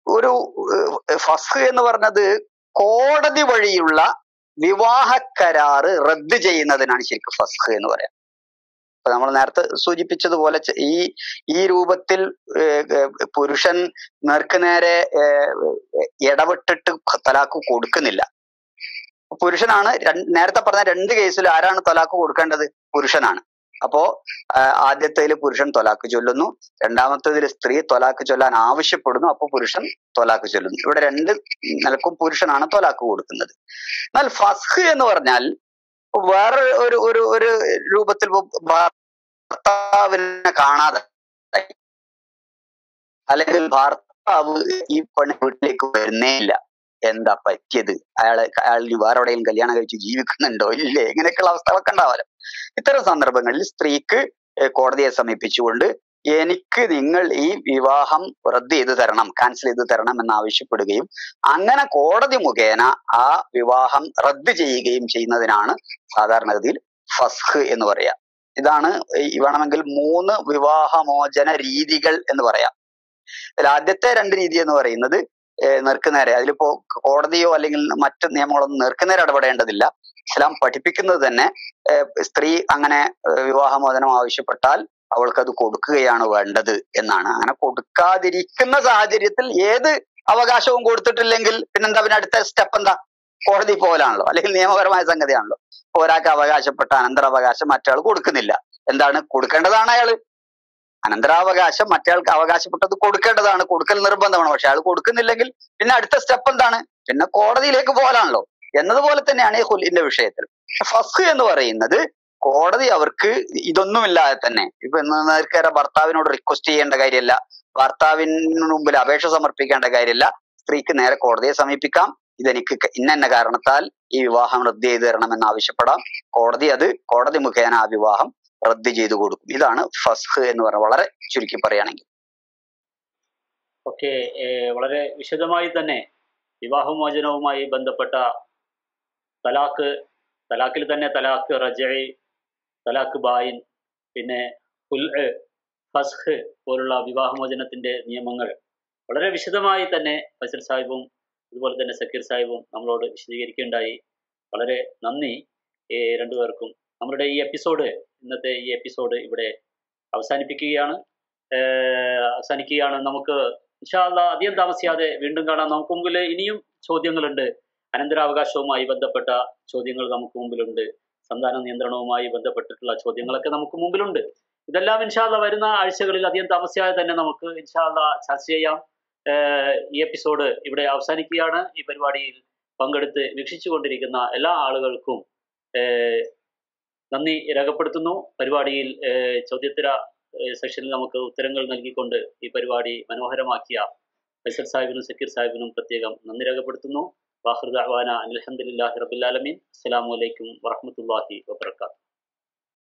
B: ഒരു ഏഹ്, ഫസ്ഖ് എന്ന് പറഞ്ഞത് കോടതി വഴിയുള്ള വിവാഹ കരാറ് റദ്ദ് ചെയ്യുന്നതിനാണ് ശരിക്കും ഫസ്ഖ് എന്ന് പറയാം ഇപ്പൊ നമ്മൾ നേരത്തെ സൂചിപ്പിച്ചതുപോലെ ചെ- ഈ ഈ രൂപത്തിൽ ഏഹ്, ഏഹ്, പുരുഷൻ നേർക്കുനേരെ ഏഹ്, ഇടപെട്ടിട്ട് തലാക്ക് കൊടുക്കുന്നില്ല പുരുഷനാണ് രണ്ട്- നേരത്തെ പറഞ്ഞ രണ്ട് കേസിൽ ആരാണ് തലാക്ക് കൊടുക്കേണ്ടത് പുരുഷനാണ് അപ്പോ ആദ്യത്തേതിൽ പുരുഷൻ തൊലാക്ക് ചൊല്ലുന്നു രണ്ടാമത്തേതിൽ സ്ത്രീ തൊലാക്ക് ചൊല്ലാൻ ആവശ്യപ്പെടുന്നു അപ്പൊ പുരുഷൻ തൊലാക്ക് ചൊല്ലുന്നു ഇവിടെ രണ്ട് നിലക്കും പുരുഷനാണ് തൊലാക്ക് കൊടുക്കുന്നത് എന്നാൽ ഫസ്ഖ് എന്ന് പറഞ്ഞാൽ വേറെ ഒരു ഒരു ഒരു രൂപത്തിൽ ഇപ്പൊ ഭർത്താവിനെ കാണാതെ അല്ലെങ്കിൽ ഭർത്താവ് ഈ പെണ്ണ് വീട്ടിലേക്ക് വരുന്നേ ഇല്ല എന്താ പറ്റിയത് അയാള് അയാൾ ഇനി വേറെ എവിടെയും കല്യാണം കഴിച്ച് ജീവിക്കുന്നുണ്ടോ ഇല്ലേ ഇങ്ങനെയൊക്കെയുള്ള അവസ്ഥകളൊക്കെ ഉണ്ടാവാലോ ഇത്തരം സന്ദർഭങ്ങളിൽ സ്ത്രീക്ക് ഏഹ് കോടതിയെ സമീപിച്ചുകൊണ്ട് എനിക്ക് നിങ്ങൾ ഈ വിവാഹം റദ്ദ് ചെയ്ത് തരണം ക്യാൻസൽ ചെയ്ത് തരണം എന്ന് ആവശ്യപ്പെടുകയും അങ്ങനെ കോടതി മുഖേന ആ വിവാഹം റദ്ദ് ചെയ്യുകയും ചെയ്യുന്നതിനാണ് സാധാരണഗതിയിൽ ഫസ്ഖ് എന്ന് പറയാം ഇതാണ് ഈ വേണമെങ്കിൽ മൂന്ന് വിവാഹമോചന രീതികൾ എന്ന് പറയാം അതിൽ ആദ്യത്തെ രണ്ട് രീതി എന്ന് പറയുന്നത് ഏഹ് നേർക്കുനേരെ അതിലിപ്പോ കോടതിയോ അല്ലെങ്കിൽ മറ്റ് നിയമങ്ങളൊന്നും നേർക്കുനേരെ ഇടപെടേണ്ടതില്ല ഇസ്ലാം പഠിപ്പിക്കുന്നത് തന്നെ ഏഹ് സ്ത്രീ അങ്ങനെ ഏഹ് വിവാഹമോചനം ആവശ്യപ്പെട്ടാൽ അവൾക്ക് അത് കൊടുക്കുകയാണ് വേണ്ടത് എന്നാണ് അങ്ങനെ കൊടുക്കാതിരിക്കുന്ന സാഹചര്യത്തിൽ ഏത് അവകാശവും കൊടുത്തിട്ടില്ലെങ്കിൽ പിന്നെന്താ പിന്നെ അടുത്ത സ്റ്റെപ്പ് എന്താ കോടതി പോലാണല്ലോ അല്ലെങ്കിൽ നിയമപരമായ സംഗതിയാണല്ലോ ഇപ്പൊ ഒരാൾക്ക് അവകാശപ്പെട്ട അനന്തരാവകാശം മറ്റയാൾ കൊടുക്കുന്നില്ല എന്താണ് കൊടുക്കേണ്ടതാണ് അയാള് അനന്തരാവകാശം മറ്റേയാൾക്ക് അവകാശപ്പെട്ടത് കൊടുക്കേണ്ടതാണ് കൊടുക്കൽ നിർബന്ധമാണ് പക്ഷെ അയാൾ കൊടുക്കുന്നില്ലെങ്കിൽ പിന്നെ അടുത്ത സ്റ്റെപ്പ് എന്താണ് പിന്നെ കോടതിയിലേക്ക് പോകാനാണല്ലോ എന്നതുപോലെ തന്നെയാണ് ഈ ഹുലിന്റെ വിഷയത്തിൽ ഫസ്ഖ് എന്ന് പറയുന്നത് കോടതി അവർക്ക് ഇതൊന്നുമില്ലാതെ തന്നെ ഇപ്പൊ നേർക്കേറെ ഭർത്താവിനോട് റിക്വസ്റ്റ് ചെയ്യേണ്ട കാര്യമല്ല ഭർത്താവിന് മുമ്പിൽ അപേക്ഷ സമർപ്പിക്കേണ്ട കാര്യമില്ല സ്ത്രീക്ക് നേരെ കോടതിയെ സമീപിക്കാം ഇതെനിക്ക് ക- ഇന്ന ഇന്ന കാരണത്താൽ ഈ വിവാഹം റദ്ദ് ചെയ്ത് തരണമെന്ന് ആവശ്യപ്പെടാം കോടതി അത് കോടതി മുഖേന ആ വിവാഹം റദ്ദ് ചെയ്തു കൊടുക്കും ഇതാണ് ഫസ്ഖ് എന്ന് പറയുന്നത് വളരെ ചുരുക്കി പറയുകയാണെങ്കിൽ
A: ഒക്കെ വളരെ വിശദമായി തന്നെ വിവാഹമോചനവുമായി ബന്ധപ്പെട്ട തലാക്ക് തലാക്കിൽ തന്നെ തലാക്ക് റജൈ തലാക്ക് ബായിൻ പിന്നെ ഹുൽ ഫസ്ഖ് പോലുള്ള വിവാഹമോചനത്തിന്റെ നിയമങ്ങൾ വളരെ വിശദമായി തന്നെ ഫസൽ സാഹിബും അതുപോലെ തന്നെ സക്കീർ സാഹിബും നമ്മളോട് വിശദീകരിക്കുകയുണ്ടായി വളരെ നന്ദി ഏ, രണ്ടുപേർക്കും നമ്മുടെ ഈ എപ്പിസോഡ് ഇന്നത്തെ ഈ എപ്പിസോഡ് ഇവിടെ അവസാനിപ്പിക്കുകയാണ് ഏഹ് അവസാനിക്കുകയാണ് നമുക്ക് ഇൻഷാല്ല അധികം താമസിയാതെ വീണ്ടും കാണാം നമുക്ക് മുമ്പിൽ ഇനിയും ചോദ്യങ്ങളുണ്ട് അനന്തരാവകാശവുമായി ബന്ധപ്പെട്ട ചോദ്യങ്ങൾ നമുക്ക് മുമ്പിലുണ്ട് സന്താന നിയന്ത്രണവുമായി ബന്ധപ്പെട്ടിട്ടുള്ള ചോദ്യങ്ങളൊക്കെ നമുക്ക് മുമ്പിലുണ്ട് ഇതെല്ലാം ഇൻഷാല്ല വരുന്ന ആഴ്ചകളിൽ അധികം താമസിയാതെ തന്നെ നമുക്ക് ഇൻഷാല്ല ചർച്ച ചെയ്യാം ഏഹ് ഈ എപ്പിസോഡ് ഇവിടെ അവസാനിക്കുകയാണ് ഈ പരിപാടിയിൽ പങ്കെടുത്ത് വീക്ഷിച്ചുകൊണ്ടിരിക്കുന്ന എല്ലാ ആളുകൾക്കും ഏഹ് നന്ദി രേഖപ്പെടുത്തുന്നു പരിപാടിയിൽ ഏഹ് ചോദ്യോത്തര ഏഹ് സെഷനിൽ നമുക്ക് ഉത്തരങ്ങൾ നൽകിക്കൊണ്ട് ഈ പരിപാടി മനോഹരമാക്കിയ ഫൈസൽ സാഹിബിനും സക്കീർ സാഹിബിനും പ്രത്യേകം നന്ദി രേഖപ്പെടുത്തുന്നു വാഹൃദ് അവാന അലഹമുല്ലാഹി റബുലാലമീൻ അസ്സലാമു അലൈക്കും വറഹമത്തല്ലാഹി വബർക്കാത്തു